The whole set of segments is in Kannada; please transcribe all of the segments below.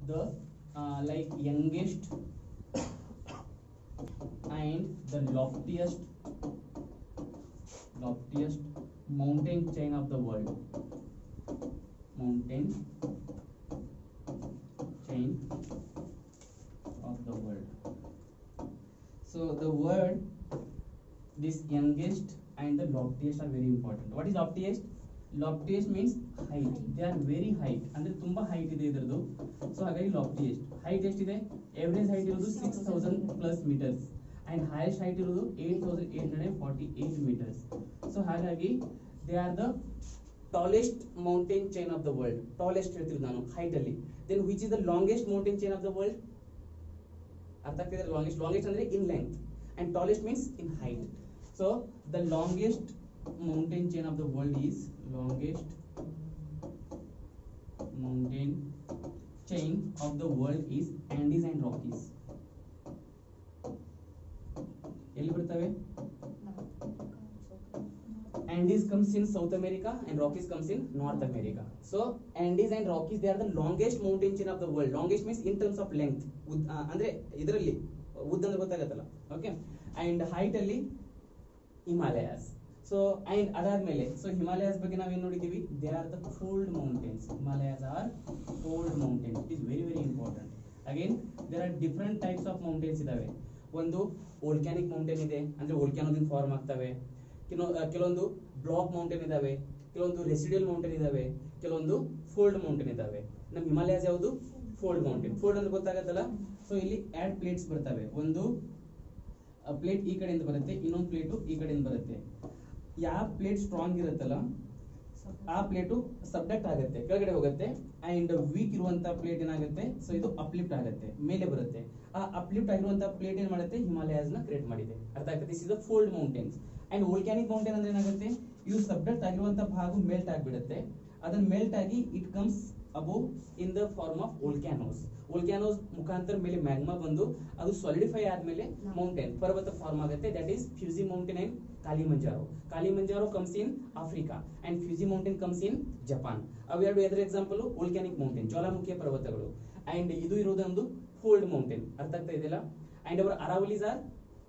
the uh, like youngest and the loftiest loftiest mountain chain of the world mountain chain of the world so the word this youngest and the loftiest are very important what is loftiest loftiest means height they are very height ಅಂದ್ರೆ ತುಂಬಾ ಹೈಟ್ ಇದೆ ಇದರದು ಸೊ ಹಾಗಾಗಿ loftiest ಹೈಟ್ ಎಷ್ಟಿದೆ ಎವರೇಜ್ ಹೈಟ್ ಇರೋದು six thousand plus metres and highest height ಇರೋದು eight thousand eight hundred forty eight metres so ಹಾಗಾಗಿ they are the tallest mountain chain of the world tallest ಹೇಳ್ತಿರೋದು ನಾನು ಹೈಟ್ ಅಲ್ಲಿ then which is the longest mountain chain of the world ಅರ್ಥ ಆಗ್ತಿದೆ ಲಾಂಗೆಸ್ಟ್ ಲಾಂಗೆಸ್ಟ್ ಅಂದ್ರೆ in length and tallest means in height so the longest mountain chain of the world is longest mountain chain of the world is Andes and Rockies. ಎಲ್ಲಿ ಬರ್ತವೆ Andes comes in South America and Rockies comes in North America. So Andes and Rockies they are the longest mountain chain of the world. Longest means in terms of length. ಉದ್ದ ಆ, ಅಂದ್ರೆ ಇದರಲ್ಲಿ ಉದ್ದ ಅಂದ್ರೆ ಗೊತ್ತಾಗತ್ತಲ್ಲ ಓಕೆ ಅಂಡ್ ಹೈಟ್ ಅಲ್ಲಿ ಹಿಮಾಲಯಾಸ್ ಸೊ ಅಂಡ್ ಅದಾದ್ಮೇಲೆ ಸೊ ಹಿಮಾಲಯಾಸ್ ಬಗ್ಗೆ ನಾವೇನ್ ನೋಡಿದೀವಿ they are the cold mountains Himalayas are cold mountains it is very very important again there are different types of mountains ಇದಾವೆ ಒಂದು ವೋಲ್ಕ್ಯಾನಿಕ್ ಮೌಂಟೇನ್ ಇದೆ ಅಂದ್ರೆ ವೋಲ್ಕ್ಯಾನೋದಿಂದ ಫಾರ್ಮ್ ಆಗ್ತವೆ ಕೆಲವು ಆ, ಕೆಲವೊಂದು ಬ್ಲಾಕ್ ಮೌಂಟೇನ್ ಇದಾವೆ ಕೆಲವೊಂದು ರೆಸಿಡಿಯಲ್ ಮೌಂಟೇನ್ ಇದಾವೆ ಕೆಲವೊಂದು ಫೋಲ್ಡ್ ಮೌಂಟೇನ್ ಇದಾವೆ ನಮ್ಮ ಹಿಮಾಲಯಾಸ್ ಯಾವುದು ಫೋಲ್ಡ್ ಮೌಂಟೇನ್ ಫೋಲ್ಡ್ ಅಂದ್ರೆ ಗೊತ್ತಾಗತ್ತಲ್ಲ ಸೊ ಇಲ್ಲಿ ಆಡ್ ಪ್ಲೇಟ್ಸ್ ಬರ್ತವೆ ಒಂದು ಪ್ಲೇಟ್ ಈ ಕಡೆಯಿಂದ ಬರುತ್ತೆ ಇನ್ನೊಂದು ಪ್ಲೇಟು ಈ ಕಡೆಯಿಂದ ಬರುತ್ತೆ ಯಾವ ಪ್ಲೇಟ್ ಸ್ಟ್ರಾಂಗ್ ಇರುತ್ತಲ್ಲ ಆ ಪ್ಲೇಟು ಸಬ್ಡಕ್ಟ್ ಆಗುತ್ತೆ ಕೆಳಗಡೆ ಹೋಗುತ್ತೆ ಅಂಡ್ ವೀಕ್ ಇರುವಂತ ಪ್ಲೇಟ್ ಏನಾಗುತ್ತೆ ಸೊ ಇದು ಅಪ್ಲಿಫ್ಟ್ ಆಗುತ್ತೆ ಮೇಲೆ ಬರುತ್ತೆ ಆ ಅಪ್ಲಿಫ್ಟ್ ಆಗಿರುವಂತ ಪ್ಲೇಟ್ ಏನ್ ಮಾಡುತ್ತೆ ಹಿಮಾಲಯಾಸ್ ನ ಕ್ರಿಯೇಟ್ ಮಾಡಿದೆ ಅರ್ಥ ಆಗ್ತದೆ this is the fold mountains and volcanic mountain ಅಂದ್ರೆ ಏನಾಗುತ್ತೆ ಇದು ಸಬ್ಡಕ್ಟ್ ಆಗಿರುವಂತ ಭಾಗ ಮೆಲ್ಟ್ ಆಗಿಬಿಡುತ್ತೆ ಅದನ್ನ ಮೆಲ್ಟ್ ಆಗಿ it comes above in the form of volcanoes volcanoes ಮುಖಾಂತರ ಮೇಲೆ ಮ್ಯಾಗ್ಮಾ ಬಂದು ಅದು ಸಾಲಿಡಿಫೈ ಆದ್ಮೇಲೆ ಮೌಂಟೇನ್ ಪರ್ವತ ಫಾರ್ಮ್ ಆಗುತ್ತೆ that is Fuji mountain and Kilimanjaro Kilimanjaro comes in Africa and Fuji mountain comes in Japan ಅವೆರಡು ಎದ್ರ ಎಕ್ಸಾಂಪಲ್ ವೋಲ್ಕ್ಯಾನಿಕ್ ಮೌಂಟೇನ್ ಜ್ವಾಲಾಮುಖಿಯ ಪರ್ವತಗಳು ಅಂಡ್ ಇದು ಇರೋದೊಂದು ಫೋಲ್ಡ್ ಮೌಂಟೇನ್ ಅರ್ಥ ಆಗ್ತಾ ಇದೆಯಲ್ಲ and our Aravallis are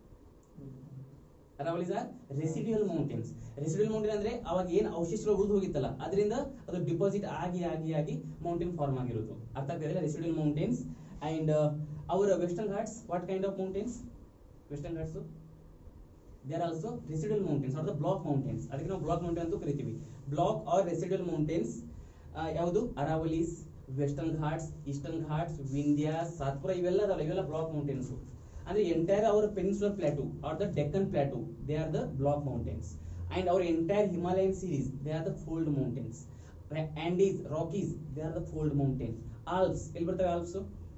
Aravallis are residual mountains residual mountain ಅಂದ್ರೆ ಅವಾಗ ಏನ್ ಅವಶೇಷಗಳು ಉಳಿದು ಹೋಗಿತ್ತಲ್ಲ ಅದರಿಂದ ಅದು ಡಿಪಾಸಿಟ್ ಆಗಿ ಆಗಿ ಆಗಿ ಮೌಂಟೇನ್ ಫಾರ್ಮ್ ಆಗಿರೋದು ಅರ್ಥ ಆಗ್ತಾ ಇದೆಯಲ್ಲ residual mountains and our Western Ghats what kind of mountains Western Ghats they are also residual mountains are the block mountains ಅದಕ್ಕೆ ನಾವು ಬ್ಲಾಕ್ ಮೌಂಟೇನ್ ಅಂತ ಕರಿತೀವಿ ಬ್ಲಾಕ್ ಆರ್ ರೆಸಿಡಲ್ ಮೌಂಟೇನ್ಸ್ ಯಾವುದು ಅರಾವಲೀಸ್ ವೆಸ್ಟರ್ನ್ ಘಾಟ್ಸ್ ಈಸ್ಟರ್ನ್ ಘಾಟ್ಸ್ ವಿಂಧ್ಯ ಸಾತ್ಪುರ ಇವೆಲ್ಲ ಅದಾವಲ್ಲ ಇವೆಲ್ಲ ಬ್ಲಾಕ್ ಮೌಂಟೇನ್ಸ್ ಅಂದ್ರೆ entire our peninsular plateau are the Deccan plateau they are the block mountains and our entire Himalayan series they are the fold mountains Andes Rockies they are the fold mountains Alps ಎಲ್ಲಿ ಬರ್ತವೆ ಆಲ್ಪ್ಸ್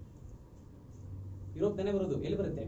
ಯುರೋಪ್ ತಾನೇ ಬರೋದು ಎಲ್ಲಿ ಬರುತ್ತೆ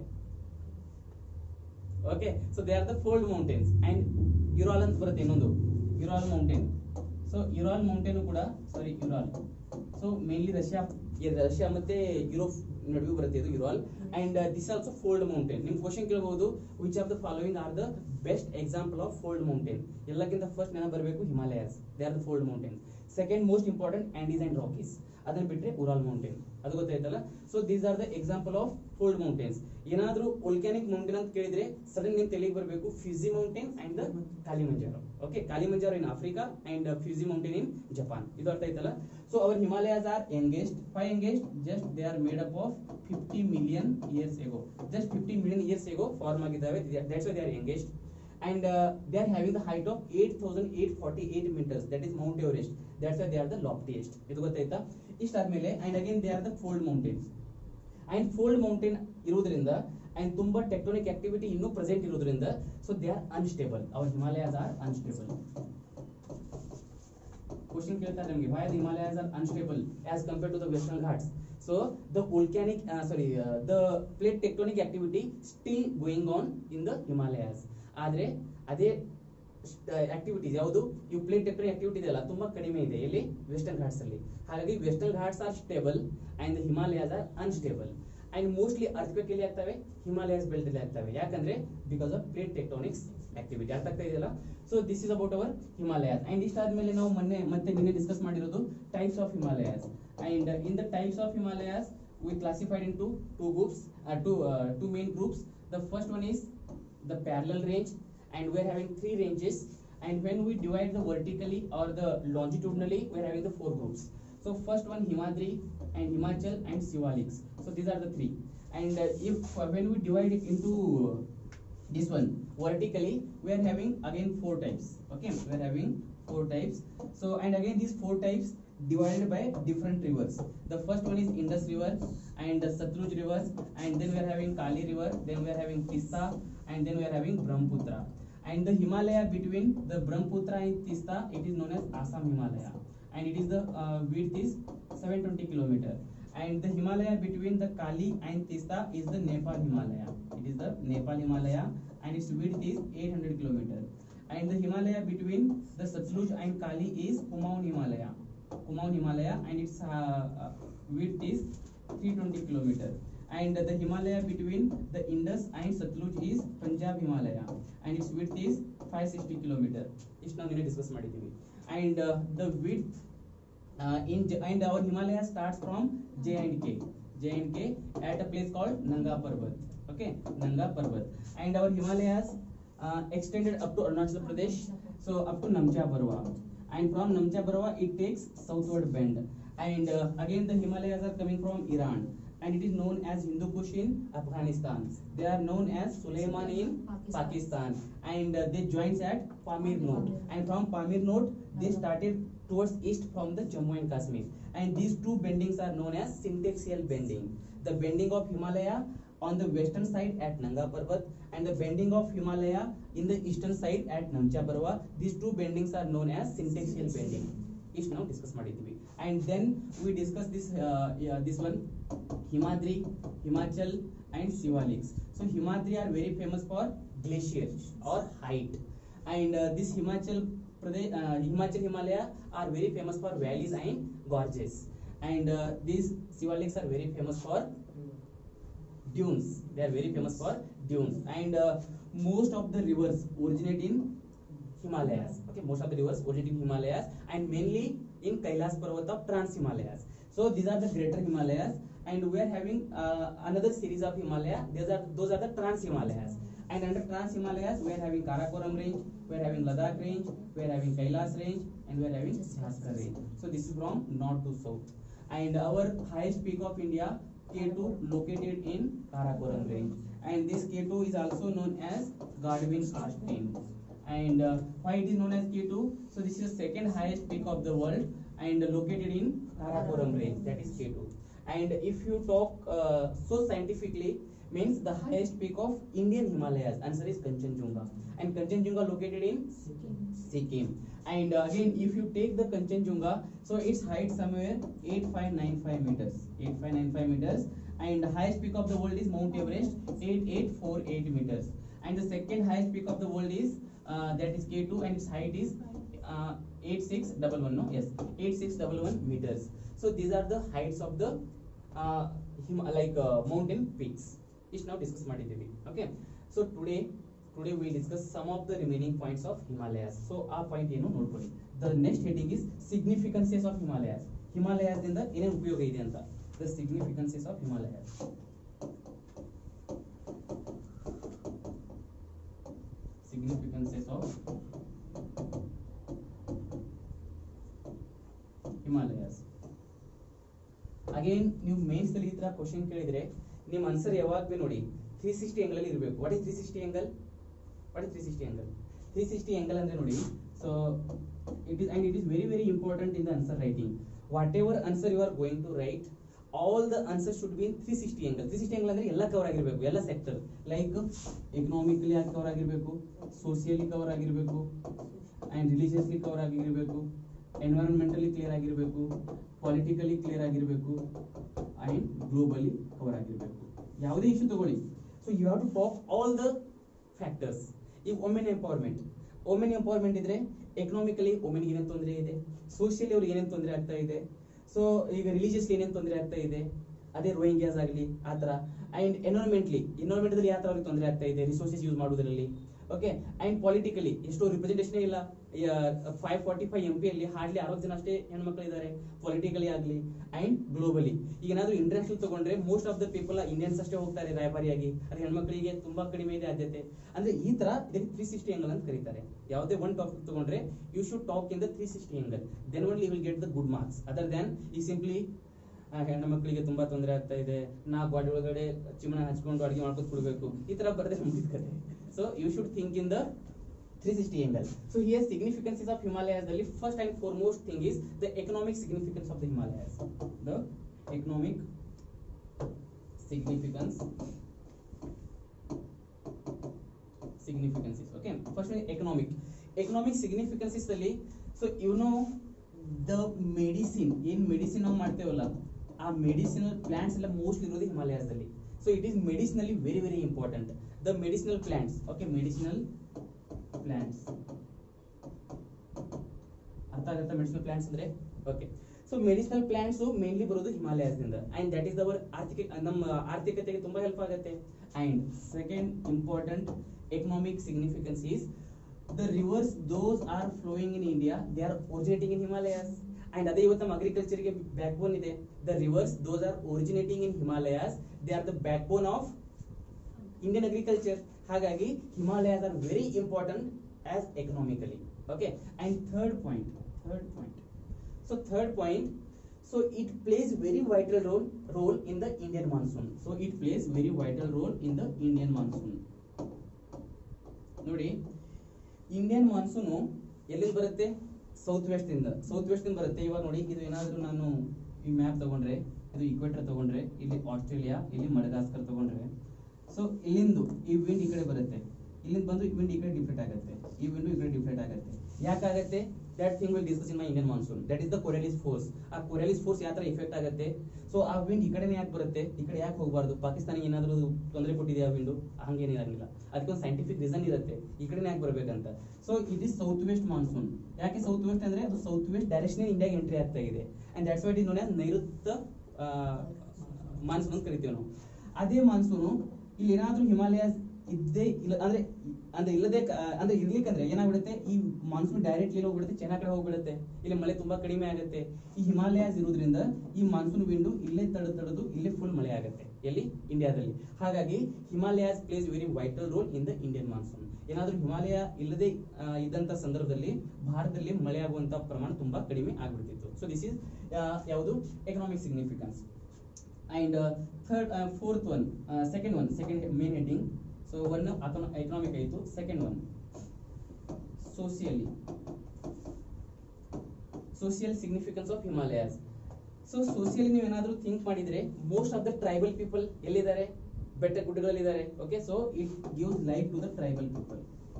okay so they are the fold mountains and Ural ಅಂತ ಬರುತ್ತೆ ಇನ್ನೊಂದು Ural mountain so Ural mountain ಕೂಡ sorry Ural so mainly Russia Russia ಮತ್ತೆ ಯುರೋಪ್ ನಡುವೆ ಬರುತ್ತೆ ಇದು Ural and this also fold mountain ನಿಮ್ ಕ್ವಶನ್ ಕೇಳಬಹುದು which of the following are the best example of fold mountain ಎಲ್ಲಕ್ಕಿಂತ ಫಸ್ಟ್ ನೆನಪು ಬರಬೇಕು Himalayas they are the fold mountain second most important Andes and Rockies ಅದನ್ನ ಬಿಟ್ರೆ ಉರಾಲ್ ಮೌಂಟೇನ್ ಅದು ಗೊತ್ತಾಯ್ತಲ್ಲ so these are the example of fold mountains ಏನಾದ್ರೂ ವೋಲ್ಕ್ಯಾನಿಕ್ ಮೌಂಟೇನ್ ಅಂತ ಕೇಳಿದ್ರೆ ಸಡನ್ ನಿಮ್ ತಲೆಗೆ ಬರಬೇಕು Fuji mountain and the Kilimanjaro okay Kilimanjaro in Africa and Fuji mountain in Japan ಇದು ಅರ್ಥ ಆಯ್ತಲ್ಲ so our Himalayas are youngest ಫೈ youngest just they are made up of fifty million years ago just fifty million years ago form ಆಗಿದ್ದಾವೆ that's they are youngest and uh, they are having the height of 8848 meters that is mount everest that's why they are the loftiest ಇದು ಗೊತ್ತಾಯ್ತಾ ಇಷ್ಟಾದ್ಮೇಲೆ and again they are the fold mountains and fold mountain ಇರೋದ್ರಿಂದ and ತುಂಬಾ ಟೆಕ್ಟೋನಿಕ್ ಆಕ್ಟಿವಿಟಿ ಇನ್ನೂ ಪ್ರೆಸೆಂಟ್ ಇರೋದ್ರಿಂದ so they are unstable our Himalayas are unstable question ಕೇಳ್ತಾರೆ ನಮಗೆ why the Himalayas are unstable as compare to the Western Ghats so the volcanic sorry the plate tectonic activity still going on in the Himalayas ಆದ್ರೆ ಅದೇ ಆಕ್ಟಿವಿಟೀಸ್ ಯಾವುದು ಇವು ಪ್ಲೇಟ್ ಟೆಕ್ಟೋನಿಕ್ ಆಕ್ಟಿವಿಟಿ ಇದೆಯಲ್ಲ ತುಂಬಾ ಕಡಿಮೆ ಇದೆ ಎಲ್ಲಿ ವೆಸ್ಟರ್ನ್ ಘಾಟ್ಸ್ ಅಲ್ಲಿ ಹಾಗಾಗಿ Western Ghats are stable and Himalayas are unstable and mostly earthquake ಎಲ್ಲಿ ಆಗ್ತವೆ ಹಿಮಾಲಯಸ್ ಬೆಲ್ಟ್ ಅಲ್ಲಿ ಆಗ್ತವೆ ಯಾಕಂದ್ರೆ because of plate tectonics activity ಅರ್ಥ ಆಗ್ತಾ ಇದೆಯಲ್ಲ so this is about our Himalayas and ಇಷ್ಟಾದ್ಮೇಲೆ ನಾವು ಮೊನ್ನೆ ಮತ್ತೆ ನಿನ್ನೆ ಡಿಸ್ಕಸ್ ಮಾಡಿರೋದು types of Himalayas And uh, in the types of Himalayas, we classified into two groups, uh, two uh, two main groups. The first one is the parallel range, and we are having three ranges. And when we divide the vertically or the longitudinally, we are having the four groups. So first one Himadri and Himachal and Siwaliks. So these are the three. And uh, if uh, when we divide it into this one vertically we are having again four types okay we are having four types so and again these four types divided by different rivers the first one is indus river and the satluj river and then we are having kali river then we are having tissa and then we are having brahmaputra and the himalaya between the brahmaputra and tissa it is known as assam himalaya and it is the uh, width is 720 kilometer and the Himalaya between the Kali and Tista is the Nepal Himalaya. It is the Nepal Himalaya and its width is 800 kilometer. And the Himalaya between the Satluj and Kali is Kumaon Himalaya. Kumaon Himalaya and its uh, uh, width is 320 kilometer. And the Himalaya between the Indus and Satluj is Punjab Himalaya and its width is 560 kilometer. ಇಷ್ಟು ನಾವು ನಿನ್ನೆ ಡಿಸ್ಕಸ್ ಮಾಡಿದ್ದೀವಿ and uh, the width uh, in J- and our Himalaya starts from J and K. J and K at a place called Nanga Parbat. Okay, Nanga Parbat. And our Himalayas uh, extended up to Arunachal Pradesh, so up to Namcha Barwa. And from Namcha Barwa, it takes southward bend. And uh, again, the Himalayas are coming from Iran. And it is known as Hindu Kush in Afghanistan. They are known as Suleiman in Pakistan. And uh, they joins at Pamir Node. And from Pamir Node, they started towards east from the Jammu and Kashmir. And these two bendings are known as syntaxial bending. The bending of Himalaya on the western side at Nanga Parbat and the bending of Himalaya in the eastern side at Namcha Barwa. These two bendings are known as syntaxial bending. ಇಷ್ಟು ನಾವು ಡಿಸ್ಕಸ್ ಮಾಡಿದ್ವಿ and then we discuss this this one Himadri Himachal and Shivaliks so Himadri are very famous for glacier or height and this Himachal Pradesh Himachal Himalaya are very famous for valleys and gorges and uh, these shivaliks are very famous for dunes they are very famous for dunes and uh, most of the rivers originate in himalayas okay most of the rivers originate in himalayas and mainly in kailas parvat of trans himalayas so these are the greater himalayas and we are having uh, another series of himalaya those are those are the trans himalayas and under trans himalayas we are having karakoram range we are having ladakh range we are having kailas range and we are having Bhaskar range so this is from north to south and our highest peak of india k2 located in karakoram range and this k2 is also known as godwin Austen. and uh, why it is known as k2 so this is the second highest peak of the world and located in karakoram range that is k2 and if you talk uh, so scientifically means the highest peak of indian himalayas answer is kanchenjunga and kanchenjunga located in Sikkim. And uh, again, if you take the Kanchenjunga, so its height somewhere 8595 meters. 8595 meters. And the highest peak of the world is Mount Everest, 8848 meters. And the second highest peak of the world is uh, that is K2, and its height is uh, 8611. No, yes, 8611 meters. So these are the heights of the uh, him, like uh, mountain peaks. ಇಷ್ಟು ನಾವು ಡಿಸ್ಕಸ್ ಮಾಡಿದ್ದೀವಿ okay so today today we discuss some of the remaining points of Himalayas so ಆ ಪಾಯಿಂಟ್ ಏನು ನೋಡ್ಕೊಳ್ಳಿ the next heading is significances of Himalayas ಹಿಮಾಲಯಾದಿಂದ ಏನೇನು ಉಪಯೋಗ ಇದೆ ಅಂತ the significances of Himalayas significances of Himalayas again ನೀವು ಮೇನ್ಸ್ ಅಲ್ಲಿ ಈ ತರ ಕ್ವಶನ್ ಕೇಳಿದ್ರೆ ನಿಮ್ಮ ಆನ್ಸರ್ ಯಾವಾಗ ಬಿ ನೋಡಿ ತ್ರೀ ಸಿಕ್ಸ್ಟಿ ಆಂಗಲ್ ಅಲ್ಲಿ ಇರಬೇಕು what is three sixty angle what is three sixty angle three sixty angle ಅಂದ್ರೆ ನೋಡಿ so it is and it is very very important in the answer writing whatever answer you are going to write all the answer should be in three sixty angle three sixty angle ಅಂದ್ರೆ ಎಲ್ಲ ಕವರ್ ಆಗಿರಬೇಕು ಎಲ್ಲ ಸೆಕ್ಟರ್ ಲೈಕ್ ಎಕನಾಮಿಕಲಿ ಆಗಿ ಕವರ್ ಆಗಿರಬೇಕು ಸೋಷಿಯಲಿ ಕವರ್ ಆಗಿರಬೇಕು ಅಂಡ್ ರಿಲಿಜಿಯಸ್ಲಿ ಕವರ್ ಆಗಿರಬೇಕು ಎನ್ವೈರನ್ಮೆಂಟಲಿ ಕ್ಲಿಯರ್ ಆಗಿರಬೇಕು ಪೊಲಿಟಿಕಲಿ ಕ್ಲಿಯರ್ ಆಗಿರಬೇಕು ಅಂಡ್ ಗ್ಲೋಬಲಿ ಕವರ್ ಆಗಿರಬೇಕು ಯಾವುದೇ ಇಶ್ಯೂ ತಗೊಳ್ಳಿ so you have to talk all the factors ಈಗ ಒಮೆನ್ ಎಂಪವರ್ಮೆಂಟ್ ಒಮೆನ್ ಎಂಪವರ್ಮೆಂಟ್ ಇದ್ರೆ ಎಕನಾಮಿಕಲಿ ಒಮೆನ್ಗೆ ಏನೇನು ತೊಂದರೆ ಇದೆ ಸೋಷಿಯಲಿ ಅವ್ರಿಗೆ ಏನೇನು ತೊಂದರೆ ಆಗ್ತಾ ಇದೆ ಸೊ ಈಗ ರಿಲಿಜಿಯಸ್ಲಿ ಏನೇನು ತೊಂದರೆ ಆಗ್ತಾ ಇದೆ ಅದೇ ರೋಹಿಂಗ್ಯಾಸ್ ಆಗಲಿ ಆ ಥರ ಅಂಡ್ ಎನ್ವೈರನ್ಮೆಂಟ್ಲಿ ಎನ್ವೈರನ್ಮೆಂಟಲ್ಲಿ ಯಾವ ಥರ ಅವ್ರಿಗೆ ತೊಂದರೆ ಆಗ್ತಾ ಇದೆ ರಿಸೋರ್ಸಸ್ ಯೂಸ್ ಮಾಡೋದ್ರಲ್ಲಿ ಓಕೆ ಅಂಡ್ ಪೊಲಿಟಿಕಲಿ ಎಷ್ಟೋ ರಿಪ್ರೆಸೆಂಟೇಷನ್ ಇಲ್ಲ five forty five M P ಅಲ್ಲಿ ಹಾರ್ಡ್ಲಿ ಅರವತ್ತು ಜನ ಅಷ್ಟೇ ಹೆಣ್ಮಕ್ಳು ಇದ್ದಾರೆ ಪೊಲಿಟಿಕಲಿ ಆಗಲಿ ಅಂಡ್ ಗ್ಲೋಬಲಿ ಈಗ ಏನಾದ್ರು ಇಂಟರ್ನ್ಯಾಷನಲ್ ತಗೊಂಡ್ರೆ most of the people Indians ಅಷ್ಟೇ ಹೋಗ್ತಾರೆ ರಾಯಭಾರಿಯಾಗಿ ಅದು ಹೆಣ್ಮಕ್ಳಿಗೆ ತುಂಬಾ ಕಡಿಮೆ ಇದೆ ಆದ್ಯತೆ ಅಂದ್ರೆ ಈ ತರ ಇದಕ್ಕೆ ತ್ರೀ ಸಿಕ್ಸ್ಟಿ ಎಂಗಲ್ ಅಂತ ಕರೀತಾರೆ ಯಾವುದೇ ಒನ್ ಟಾಪಿಕ್ ತಗೊಂಡ್ರೆ you should talk in the three sixty angle then only will get the good marks other than ಈ ಸಿಂಪ್ಲಿ ಹೆಣ್ಣು ಮಕ್ಕಳಿಗೆ ತುಂಬಾ ತೊಂದರೆ ಆಗ್ತಾ ಇದೆ ನಾ ಗಾಡಿ ಒಳಗಡೆ ಚಿಮಣ ಹಚ್ಕೊಂಡು ಅಡಿಗೆ ಮಾಡ್ಕೊಂಡು ಕೊಡ್ಬೇಕು ಈ ತರ ಬರದೆ ಮುಗಿದ ಕತೆ so you should think in the 360 angle. So here significances of Himalayas. The first and foremost thing is the economic significance of the Himalayas. The economic significance significances. Okay. First one economic. Economic significances ಅಲ್ಲಿ so you know the medicine ಏನ್ ಮೆಡಿಸಿನ್ ನಾವು ಮಾಡ್ತೇವಲ್ಲ ಆ ಮೆಡಿಸಿನಲ್ ಪ್ಲಾಂಟ್ಸ್ ಎಲ್ಲ ಮೋಸ್ಟ್ ಇರೋದು ಹಿಮಾಲಯದಲ್ಲಿ so it is medicinally very very important the medicinal plants okay medicinal plants ಅರ್ಥ ಆಗುತ್ತಾ ಮೆಡಿಸಿನಲ್ ಪ್ಲಾಂಟ್ಸ್ ಅಂದ್ರೆ okay so medicinal plants mainly ಬರೋದು ಹಿಮಾಲಯಸ್ ದಿಂದ ಅಂಡ್ ದಟ್ ಈಸ್ ಅವರ್ ಆರ್ಥಿಕ ನಮ್ಮ ಆರ್ಥಿಕತೆಗೆ ತುಂಬಾ ಹೆಲ್ಪ್ ಆಗುತ್ತೆ and second important economic significance is the rivers those are flowing in India they are originating in Himalayas and ಅದೇ ಇವತ್ತು ನಮ್ಮ ಅಗ್ರಿಕಲ್ಚರ್ ಗೆ ಬ್ಯಾಕ್ ಬೋನ್ ಇದೆ the rivers those are originating in Himalayas they are the backbone of Indian agriculture ಹಾಗಾಗಿ Himalayas are very important as economically okay and third point third point so third point so it plays very vital role role in the Indian monsoon so it plays very vital role in the Indian monsoon ನೋಡಿ ಇಂಡಿಯನ್ ಮಾನ್ಸೂನು ಎಲ್ಲಿಂದ ಬರುತ್ತೆ ಸೌತ್ ವೆಸ್ಟ್ ಇಂದ ಸೌತ್ ವೆಸ್ಟ್ ಇಂದ ಬರುತ್ತೆ ಇವಾಗ ನೋಡಿ ಇದು ಏನಾದ್ರೂ ನಾನು ಈ ಮ್ಯಾಪ್ ತಗೊಂಡ್ರೆ ಇದು ಇಕ್ವೇಟರ್ ತಗೊಂಡ್ರೆ ಇಲ್ಲಿ ಆಸ್ಟ್ರೇಲಿಯಾ ಇಲ್ಲಿ ಮಡಗಾಸ್ಕರ್ ತಗೊಂಡ್ರೆ ಸೊ ಇಲ್ಲಿಂದು ಈ ವಿಂಡ್ ಈ ಕಡೆ ಬರುತ್ತೆ ಇಲ್ಲಿಂದ ಬಂದು ಈ ವಿಂಡ್ ಈ ಕಡೆ ಡಿಫ್ರೆಂಟ್ ಆಗುತ್ತೆ ಈ ವಿಂಡ್ ಈ ಕಡೆ ಡಿಫ್ರೆಂಟ್ ಆಗುತ್ತೆ ಯಾಕಾಗುತ್ತೆ that thing will discuss in my Indian monsoon that is the Coriolis force ಆ ಕೊರೆಲಿಸ್ ಫೋರ್ಸ್ ಯಾವ ತರ ಇಫೆಕ್ಟ್ ಆಗುತ್ತೆ ಸೊ ಆ ವಿಂಡ್ ಈ ಕಡೆನೇ ಯಾಕೆ ಬರುತ್ತೆ ಈ ಕಡೆ ಯಾಕೆ ಹೋಗಬಾರ್ದು ಪಾಕಿಸ್ತಾನಿಗೆ ಏನಾದರೂ ತೊಂದರೆ ಕೊಟ್ಟಿದೆಯಾ ವಿಂಡು ಹಂಗೇನಿರಂಗಿಲ್ಲ ಅದಕ್ಕೊಂದು ಸೈಂಟಿಫಿಕ್ ರೀಸನ್ ಇರುತ್ತೆ ಈ ಕಡೆನೇ ಯಾಕೆ ಬರಬೇಕಂತ so it is south west monsoon ಯಾಕೆ ಸೌತ್ ವೆಸ್ಟ್ ಅಂದ್ರೆ ಅದು ಸೌತ್ ವೆಸ್ಟ್ ಡೈರೆಕ್ಷನ್ ಇಂಡಿಯಾಗೆ ಎಂಟ್ರಿ ಆಗ್ತಾ ಇದೆ and that's why is known ನೈಋತ್ಯ ಮಾನ್ಸೂನ್ ಅಂತ ಕರಿತೀವಿ ನಾವು ಅದೇ ಮಾನ್ಸೂನು ಇಲ್ಲಿ ಏನಾದ್ರೂ ಹಿಮಾಲಯಸ್ ಇದ್ದೇ ಇಲ್ಲ ಅಂದ್ರೆ ಅಂದ್ರೆ ಇಲ್ಲದೆ ಕ- ಅಂದ್ರೆ ಇರ್ಲಿಕ್ಕಂದ್ರೆ ಏನಾಗ್ಬಿಡುತ್ತೆ ಈ ಮಾನ್ಸೂನ್ ಡೈರೆಕ್ಟ್ಲಿ ಹೋಗ್ಬಿಡುತ್ತೆ ಚೈನಾ ಕಡೆ ಹೋಗ್ಬಿಡುತ್ತೆ ಇಲ್ಲಿ ಮಳೆ ತುಂಬಾ ಕಡಿಮೆ ಆಗುತ್ತೆ ಈ ಹಿಮಾಲಯಸ್ ಇರೋದ್ರಿಂದ ಈ ಮಾನ್ಸೂನ್ ವಿಂಡು ಇಲ್ಲೇ ತಡೆದು ತಡೆದು ಇಲ್ಲೇ ಫುಲ್ ಮಳೆ ಆಗುತ್ತೆ ಎಲ್ಲಿ ಇಂಡಿಯಾದಲ್ಲಿ ಹಾಗಾಗಿ Himalayas plays very vital role in the Indian monsoon ಏನಾದ್ರೂ ಹಿಮಾಲಯ ಇಲ್ಲದೆ ಆ, ಇದ್ದಂತ ಸಂದರ್ಭದಲ್ಲಿ ಭಾರತದಲ್ಲಿ ಮಳೆ ಆಗುವಂತ ಪ್ರಮಾಣ ತುಂಬಾ ಕಡಿಮೆ ಆಗ್ಬಿಡ್ತಿತ್ತು ಸೊ ದಿಸ್ ಇಸ್ ಯಾವುದು economic significance and third fourth one second one second main heading so one economic ಆಯಿತು second one socially social significance of Himalayas so socially ನೀವು ಏನಾದರೂ ಥಿಂಕ್ ಮಾಡಿದ್ರೆ most of the tribal people ಎಲ್ಲಿದ್ದಾರೆ ಬೆಟ್ಟ ಗುಡ್ಡಗಳಲ್ಲಿದ್ದಾರೆ okay so it gives life to the tribal people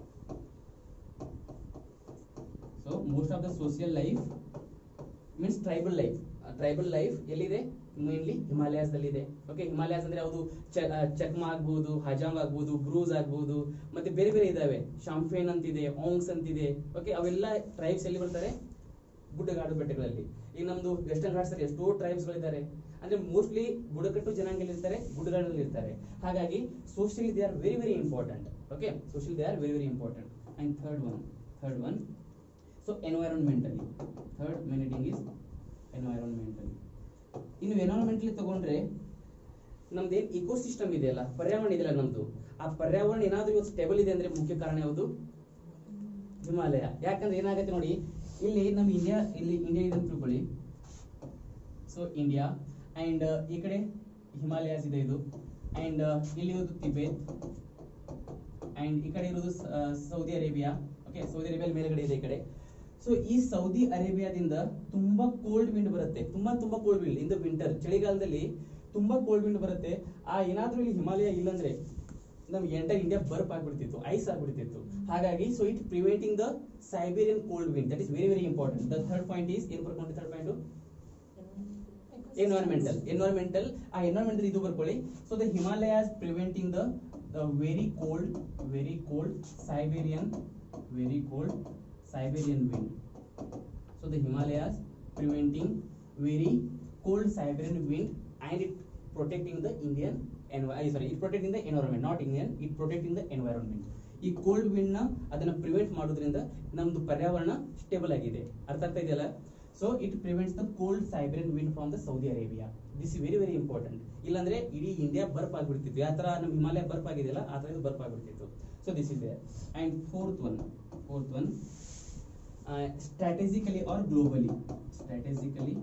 so most of the social life means tribal life tribal life ಎಲ್ಲಿದೆ ಮೇನ್ಲಿ ಹಿಮಾಲಯಾಸ್ ಇದೆ ಓಕೆ ಹಿಮಾಲಯಾಸ್ ಅಂದ್ರೆ ಯಾವುದು ಚಕ್ಮಾ ಆಗ್ಬಹುದು ಹಜಾಂಗ್ ಆಗ್ಬಹುದು ಬ್ರೂಸ್ ಆಗ್ಬಹುದು ಮತ್ತೆ ಬೇರೆ ಬೇರೆ ಇದಾವೆ ಶಾಂಫೇನ್ ಅಂತಿದೆ ಆಂಗ್ಸ್ ಅಂತಿದೆ ಓಕೆ ಅವೆಲ್ಲ ಟ್ರೈಬ್ಸ್ ಎಲ್ಲಿ ಬರ್ತಾರೆ ಗುಡ್ಡಗಾಡು ಬೆಟ್ಟಗಳಲ್ಲಿ ಈಗ ನಮ್ದು ವೆಸ್ಟರ್ನ್ ಘಾಟ್ಸ್ ಅಲ್ಲಿ ಎಷ್ಟೋ ಟ್ರೈಬ್ಸ್ ಗಳಿದ್ದಾರೆ ಅಂದ್ರೆ ಮೋಸ್ಟ್ಲಿ ಬುಡಕಟ್ಟು ಜನಾಂಗದಲ್ಲಿ ಇರ್ತಾರೆ ಗುಡ್ಡಗಾಡಲ್ಲಿ ಇರ್ತಾರೆ ಹಾಗಾಗಿ socially they are very very important okay social they are very very important and third one third one so environmentally third main heading is environmentally ಇನ್ನು ಎನ್ವೈರನ್ಮೆಂಟಲಿ ತಗೊಂಡ್ರೆ ನಮ್ದು ಏನ್ ಇಕೋಸಿಸ್ಟಮ್ ಇದೆಯಲ್ಲ ಪರ್ಯಾವರಣ ಇದೆಯಲ್ಲ ನಮ್ದು ಆ ಪರ್ಯಾವರಣ ಏನಾದ್ರೂ ಇವತ್ತು ಸ್ಟೇಬಲ್ ಇದೆ ಅಂದ್ರೆ ಮುಖ್ಯ ಕಾರಣ ಯಾವುದು ಹಿಮಾಲಯ ಯಾಕಂದ್ರೆ ಏನಾಗುತ್ತೆ ನೋಡಿ ಇಲ್ಲಿ ನಮ್ಮ ಇಂಡಿಯಾ ಇಲ್ಲಿ ಇಂಡಿಯಾ ಇದೆ ಅಂತ ತಿಳ್ಕೊಳ್ಳಿ ಸೊ ಇಂಡಿಯಾ ಅಂಡ್ ಈ ಕಡೆ ಹಿಮಾಲಯಾಸ್ ಇದೆ ಇದು ಅಂಡ್ ಇಲ್ಲಿ ಇರೋದು ತಿಬೇತ್ ಅಂಡ್ ಈ ಕಡೆ ಇರೋದು ಸ- ಆ, Saudi Arabia okay Saudi Arabia ಮೇಲ್ಗಡೆ ಇದೆ ಈ ಕಡೆ ಸೊ ಈ ಸೌದಿ ಅರೇಬಿಯಾದಿಂದ ತುಂಬಾ ಕೋಲ್ಡ್ ವಿಂಡ್ ಬರುತ್ತೆ ತುಂಬಾ ತುಂಬಾ cold wind in the winter ಚಳಿಗಾಲದಲ್ಲಿ ತುಂಬಾ ಕೋಲ್ಡ್ ವಿಂಡ್ ಬರುತ್ತೆ ಆ ಏನಾದ್ರೂ ಇಲ್ಲಿ ಹಿಮಾಲಯ ಇಲ್ಲಂದ್ರೆ ನಮ್ಗೆ ಎಂಟರ್ ಇಂಡಿಯಾ ಬರ್ಪ್ ಆಗ್ಬಿಡ್ತಿತ್ತು ಐಸ್ ಆಗ್ಬಿಡ್ತಿತ್ತು ಹಾಗಾಗಿ so it preventing the Siberian cold wind that is very very important the third point is ಏನ್ ಬರ್ಕೊಂಡು ಥರ್ಡ್ ಪಾಯಿಂಟ್ ಎನ್ವೈರನ್ಮೆಂಟಲ್ ಎನ್ವೈರನ್ಮೆಂಟಲ್ ಆ ಎನ್ವೈರನ್ಮೆಂಟಲ್ ಇದು ಬರ್ಕೊಳ್ಳಿ so the Himalayas preventing the very cold very cold Siberian very cold Siberian wind so the Himalayas preventing very cold Siberian wind and it protecting the Indian envi- sorry it protecting the environment not Indian it protecting the environment ಈ ಕೋಲ್ಡ್ ವಿಂಡ್ ನ ಅದನ್ನ ಪ್ರಿವೆಂಟ್ ಮಾಡೋದ್ರಿಂದ ನಮ್ದು ಪರ್ಯಾವರಣ ಸ್ಟೇಬಲ್ ಆಗಿದೆ ಅರ್ಥ ಆಗ್ತಾ ಇದೆಯಲ್ಲ so it prevents the cold Siberian wind from the Saudi Arabia this is very very important ಇಲ್ಲಾಂದ್ರೆ ಇಡೀ ಇಂಡಿಯಾ ಬರ್ಪ್ ಆಗ್ಬಿಡ್ತಿತ್ತು ಯಾವ ತರ ನಮ್ಮ ಹಿಮಾಲಯ ಬರ್ಪ್ ಆಗಿದೆಯಲ್ಲ ಆ ತರ ಇದು ಬರ್ಪ್ ಆಗ್ಬಿಡ್ತಿತ್ತು so this is there and fourth one fourth one strategically or globally strategically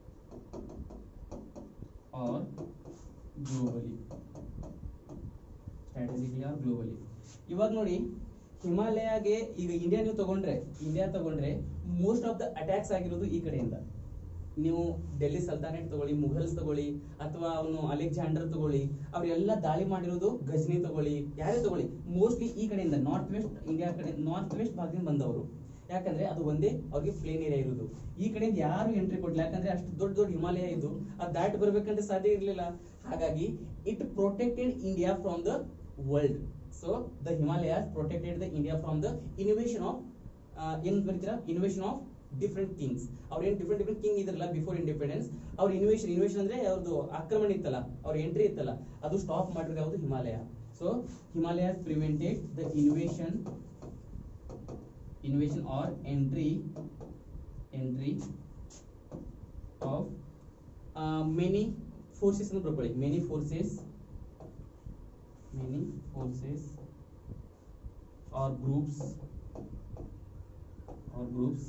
or globally strategically or globally ಇವಾಗ ನೋಡಿ ಹಿಮಾಲಯಗೆ ಈಗ ಇಂಡಿಯಾ ನೀವು ತಗೊಂಡ್ರೆ ಇಂಡಿಯಾ ತಗೊಂಡ್ರೆ ಮೋಸ್ಟ್ ಆಫ್ ದ ಅಟ್ಯಾಕ್ಸ್ ಆಗಿರೋದು ಈ ಕಡೆಯಿಂದ ನೀವು ಡೆಲ್ಲಿ ಸಲ್ತಾನೇಟ್ ತಗೊಳ್ಳಿ ಮುಘಲ್ಸ್ ತಗೊಳ್ಳಿ ಅಥವಾ ಅವನು ಅಲೆಕ್ಸಾಂಡರ್ ತಗೊಳ್ಳಿ ಅವರೆಲ್ಲ ದಾಳಿ ಮಾಡಿರೋದು ಗಜ್ನಿ ತಗೊಳ್ಳಿ ಯಾರೇ ತಗೊಳ್ಳಿ ಮೋಸ್ಟ್ಲಿ ಈ ಕಡೆಯಿಂದ ನಾರ್ತ್ ವೆಸ್ಟ್ ಇಂಡಿಯಾ ಕಡೆ ನಾರ್ತ್ ವೆಸ್ಟ್ ಭಾಗದಿಂದ ಬಂದವರು ಯಾಕಂದ್ರೆ ಅದು ಒಂದೇ ಅವ್ರಿಗೆ ಪ್ಲೇನ್ ಏರಿಯಾ ಇರೋದು ಈ ಕಡೆಯಿಂದ ಯಾರು ಎಂಟ್ರಿ ಕೊಡ್ಲಿಲ್ಲ ಯಾಕಂದ್ರೆ ಅಷ್ಟು ದೊಡ್ಡ ದೊಡ್ಡ ಹಿಮಾಲಯ ಇದು ಅದು ದಾಟಿ ಬರ್ಬೇಕಂತ ಸಾಧ್ಯ ಇರಲಿಲ್ಲ ಹಾಗಾಗಿ it protected India from the world so the Himalayas protected the India from the innovation of ಏನ್ ಬರ್ತೀರಾ ಇನೋವೇಷನ್ ಆಫ್ ಡಿಫ್ರೆಂಟ್ ಕಿಂಗ್ಸ್ ಅವ್ರ ಏನ್ ಡಿಫ್ರೆಂಟ್ ಡಿಫ್ರೆಂಟ್ ಕಿಂಗ್ ಇದ್ರಲ್ಲ ಬಿಫೋರ್ ಇಂಡಿಪೆಂಡೆನ್ಸ್ ಅವ್ರ ಇನೋವೇಷನ್ ಇನೋವೇಷನ್ ಅಂದ್ರೆ ಅವ್ರದ್ದು ಆಕ್ರಮಣ ಇತ್ತಲ್ಲ ಅವ್ರ ಎಂಟ್ರಿ ಇತ್ತಲ್ಲ ಅದು ಸ್ಟಾಪ್ ಮಾಡಿರೋದು ಯಾವುದು Himalaya so Himalayas prevented the innovation innovation or entry entry of uh, many forces ಅಂತ ಬರ್ಕೊಳ್ಳಿ many forces many forces or groups or groups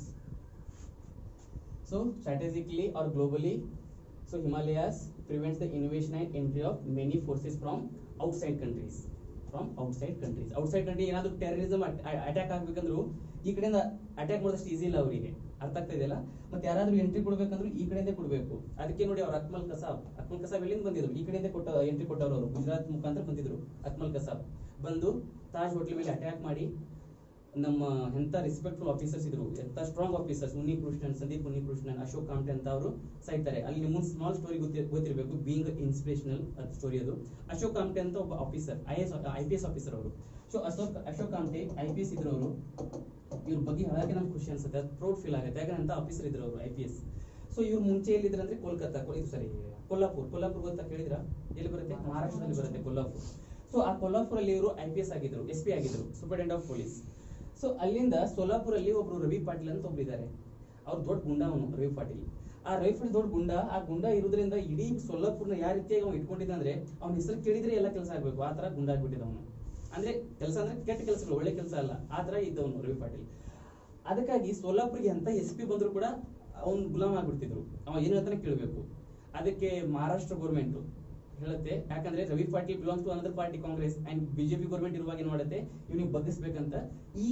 so strategically or globally so himalayas prevents the innovation and entry of many forces from outside countries from outside countries outside country ಏನಾದ್ರು ಟೆರರಿಸಮ್ ಅಟ್ಯಾಕ್ ಆಗ್ಬೇಕಂದ್ರು ಈ ಕಡೆಯಿಂದ ಅಟ್ಯಾಕ್ ಮಾಡೋದಷ್ಟು ಈಸಿ ಇಲ್ಲ ಅವರಿಗೆ ಅರ್ಥ ಆಗ್ತಾ ಇದೆಯಲ್ಲ ಮತ್ತೆ ಯಾರಾದ್ರೂ ಎಂಟ್ರಿ ಕೊಡ್ಬೇಕಂದ್ರು ಈ ಕಡೆಯಿಂದ ಕೊಡಬೇಕು ಅದಕ್ಕೆ ನೋಡಿ ಅವ್ರು ಅಕ್ಮಲ್ ಕಸಾಬ್ ಅಕ್ಮಲ್ ಕಸಾಬ್ ಎಲ್ಲಿಂದ ಬಂದಿದ್ರು ಈ ಕಡೆಯಿಂದ ಕೊಟ್ಟ ಎಂಟ್ರಿ ಕೊಟ್ಟವರು ಅವರು ಗುಜರಾತ್ ಮುಖಾಂತರ ಬಂದಿದ್ರು ಅಕ್ಮಲ್ ಕಸಾಬ್ ಬಂದು ತಾಜ್ ಹೋಟೆಲ್ ಮೇಲೆ ಅಟ್ಯಾಕ್ ಮಾಡಿ ನಮ್ಮ ಎಂತ ರೆಸ್ಪೆಕ್ಟ್ಫುಲ್ ಆಫೀಸರ್ಸ್ ಇದ್ರು ಎಂತ ಸ್ಟ್ರಾಂಗ್ ಆಫೀಸರ್ಸ್ ಉನ್ನಿ ಕೃಷ್ಣನ್ ಸಂದೀಪ್ ಉನ್ನಿ ಕೃಷ್ಣನ್ ಅಶೋಕ್ ಕಾಮ್ಟೆ ಅಂತ ಅವರು ಸಾಯ್ತಾರೆ ಅಲ್ಲಿ ನಿಮ್ಗೆ ಸ್ಮಾಲ್ ಸ್ಟೋರಿ ಗೊತ್ತಿರಬೇಕು ಬೀಂಗ್ ಇನ್ಸ್ಪಿರೇಷನಲ್ ಸ್ಟೋರಿ ಅದು ಅಶೋಕ್ ಕಾಮ್ಟೆ ಅಂತ ಒಬ್ಬ officer I S I P S officer ಅವರು so Ashok Ashok Kamte I P S ಇದ್ರು ಅವರು ಇವ್ರ ಬಗ್ಗೆ ಹೇಳಕ್ಕೆ ನಮ್ಗೆ ಖುಷಿ ಅನ್ಸುತ್ತೆ ಪ್ರೌಡ್ ಫೀಲ್ ಆಗುತ್ತೆ ಯಾಕಂದ್ರೆ ಅಂತ ಆಫೀಸರ್ ಇದ್ರು ಅವರು ಐ ಪಿ ಎಸ್ ಸೊ ಇವ್ರು ಮುಂಚೆ ಎಲ್ಲಿದ್ರು ಅಂದ್ರೆ ಕೋಲ್ಕತ್ತಾ ಕೊ- ಇದು ಸರಿ ಕೊಲ್ಲಾಪುರ್ ಕೊಲ್ಲಾಪುರ್ ಗೊತ್ತಾ ಕೇಳಿದ್ರ ಎಲ್ಲಿ ಬರುತ್ತೆ ಮಹಾರಾಷ್ಟ್ರದಲ್ಲಿ ಬರುತ್ತೆ ಕೊಲ್ಲಾಪುರ್ ಸೊ ಆ ಕೊಲ್ಲಾಪುರ್ ಅಲ್ಲಿ ಇವರು ಐ ಪಿ ಎಸ್ ಆಗಿದ್ರು ಎಸ್ ಪಿ ಆಗಿದ್ರು ಸೂಪರಿಂಟೆಂಡೆಂಟ್ ಆಫ್ ಪೊಲೀಸ್ ಸೊ ಅಲ್ಲಿಂದ ಸೋಲಾಪುರಲ್ಲಿ ಒಬ್ರು ರವಿ ಪಾಟೀಲ್ ಅಂತ ಒಬ್ರು ಇದ್ದಾರೆ ಅವ್ರು ದೊಡ್ಡ ಗುಂಡ ಅವನು ರವಿ ಪಾಟೀಲ್ ಆ ರವಿ ಪಾಟೀಲ್ ದೊಡ್ಡ ಗುಂಡ ಆ ಗುಂಡ ಇರೋದ್ರಿಂದ ಇಡೀ ಸೋಲಾಪುರ್ನ ಯಾವ ರೀತಿಯಾಗಿ ಅವ್ನು ಇಟ್ಕೊಂಡಿದ್ದ ಅಂದ್ರೆ ಅವ್ನ ಹೆಸರು ಕೇಳಿದ್ರೆ ಎಲ್ಲ ಕೆಲಸ ಆಗ್ಬೇಕು ಆ ತರ ಗುಂಡ ಆಗ್ಬಿಟ್ಟಿದ್ದ ಅವನು ಅಂದ್ರೆ ಕೆಲಸ ಅಂದ್ರೆ ಕೆಟ್ಟ ಕೆಲಸಗಳು ಒಳ್ಳೆ ಕೆಲಸ ಅಲ್ಲ ಆ ತರ ಇದ್ದವನು ರವಿ ಪಾಟೀಲ್ ಅದಕ್ಕಾಗಿ ಸೋಲಾಪುರ್ಗೆ ಅಂತ ಎಸ್ ಪಿ ಬಂದ್ರು ಕೂಡ ಅವ್ನು ಗುಲಾಮ್ ಆಗ್ಬಿಡ್ತಿದ್ರು ಅವ ಏನ್ ಹೇಳ್ತಾನೆ ಕೇಳಬೇಕು ಅದಕ್ಕೆ ಮಹಾರಾಷ್ಟ್ರ ಗೌರ್ಮೆಂಟ್ ಹೇಳುತ್ತೆ ಯಾಕಂದ್ರೆ Ravi Patil belongs to another party Congress and BJP government ಇರುವಾಗ ಏನ್ ಮಾಡುತ್ತೆ ಇವ್ನಿಗೆ ಬಗ್ಗಿಸ್ಬೇಕಂತ ಈ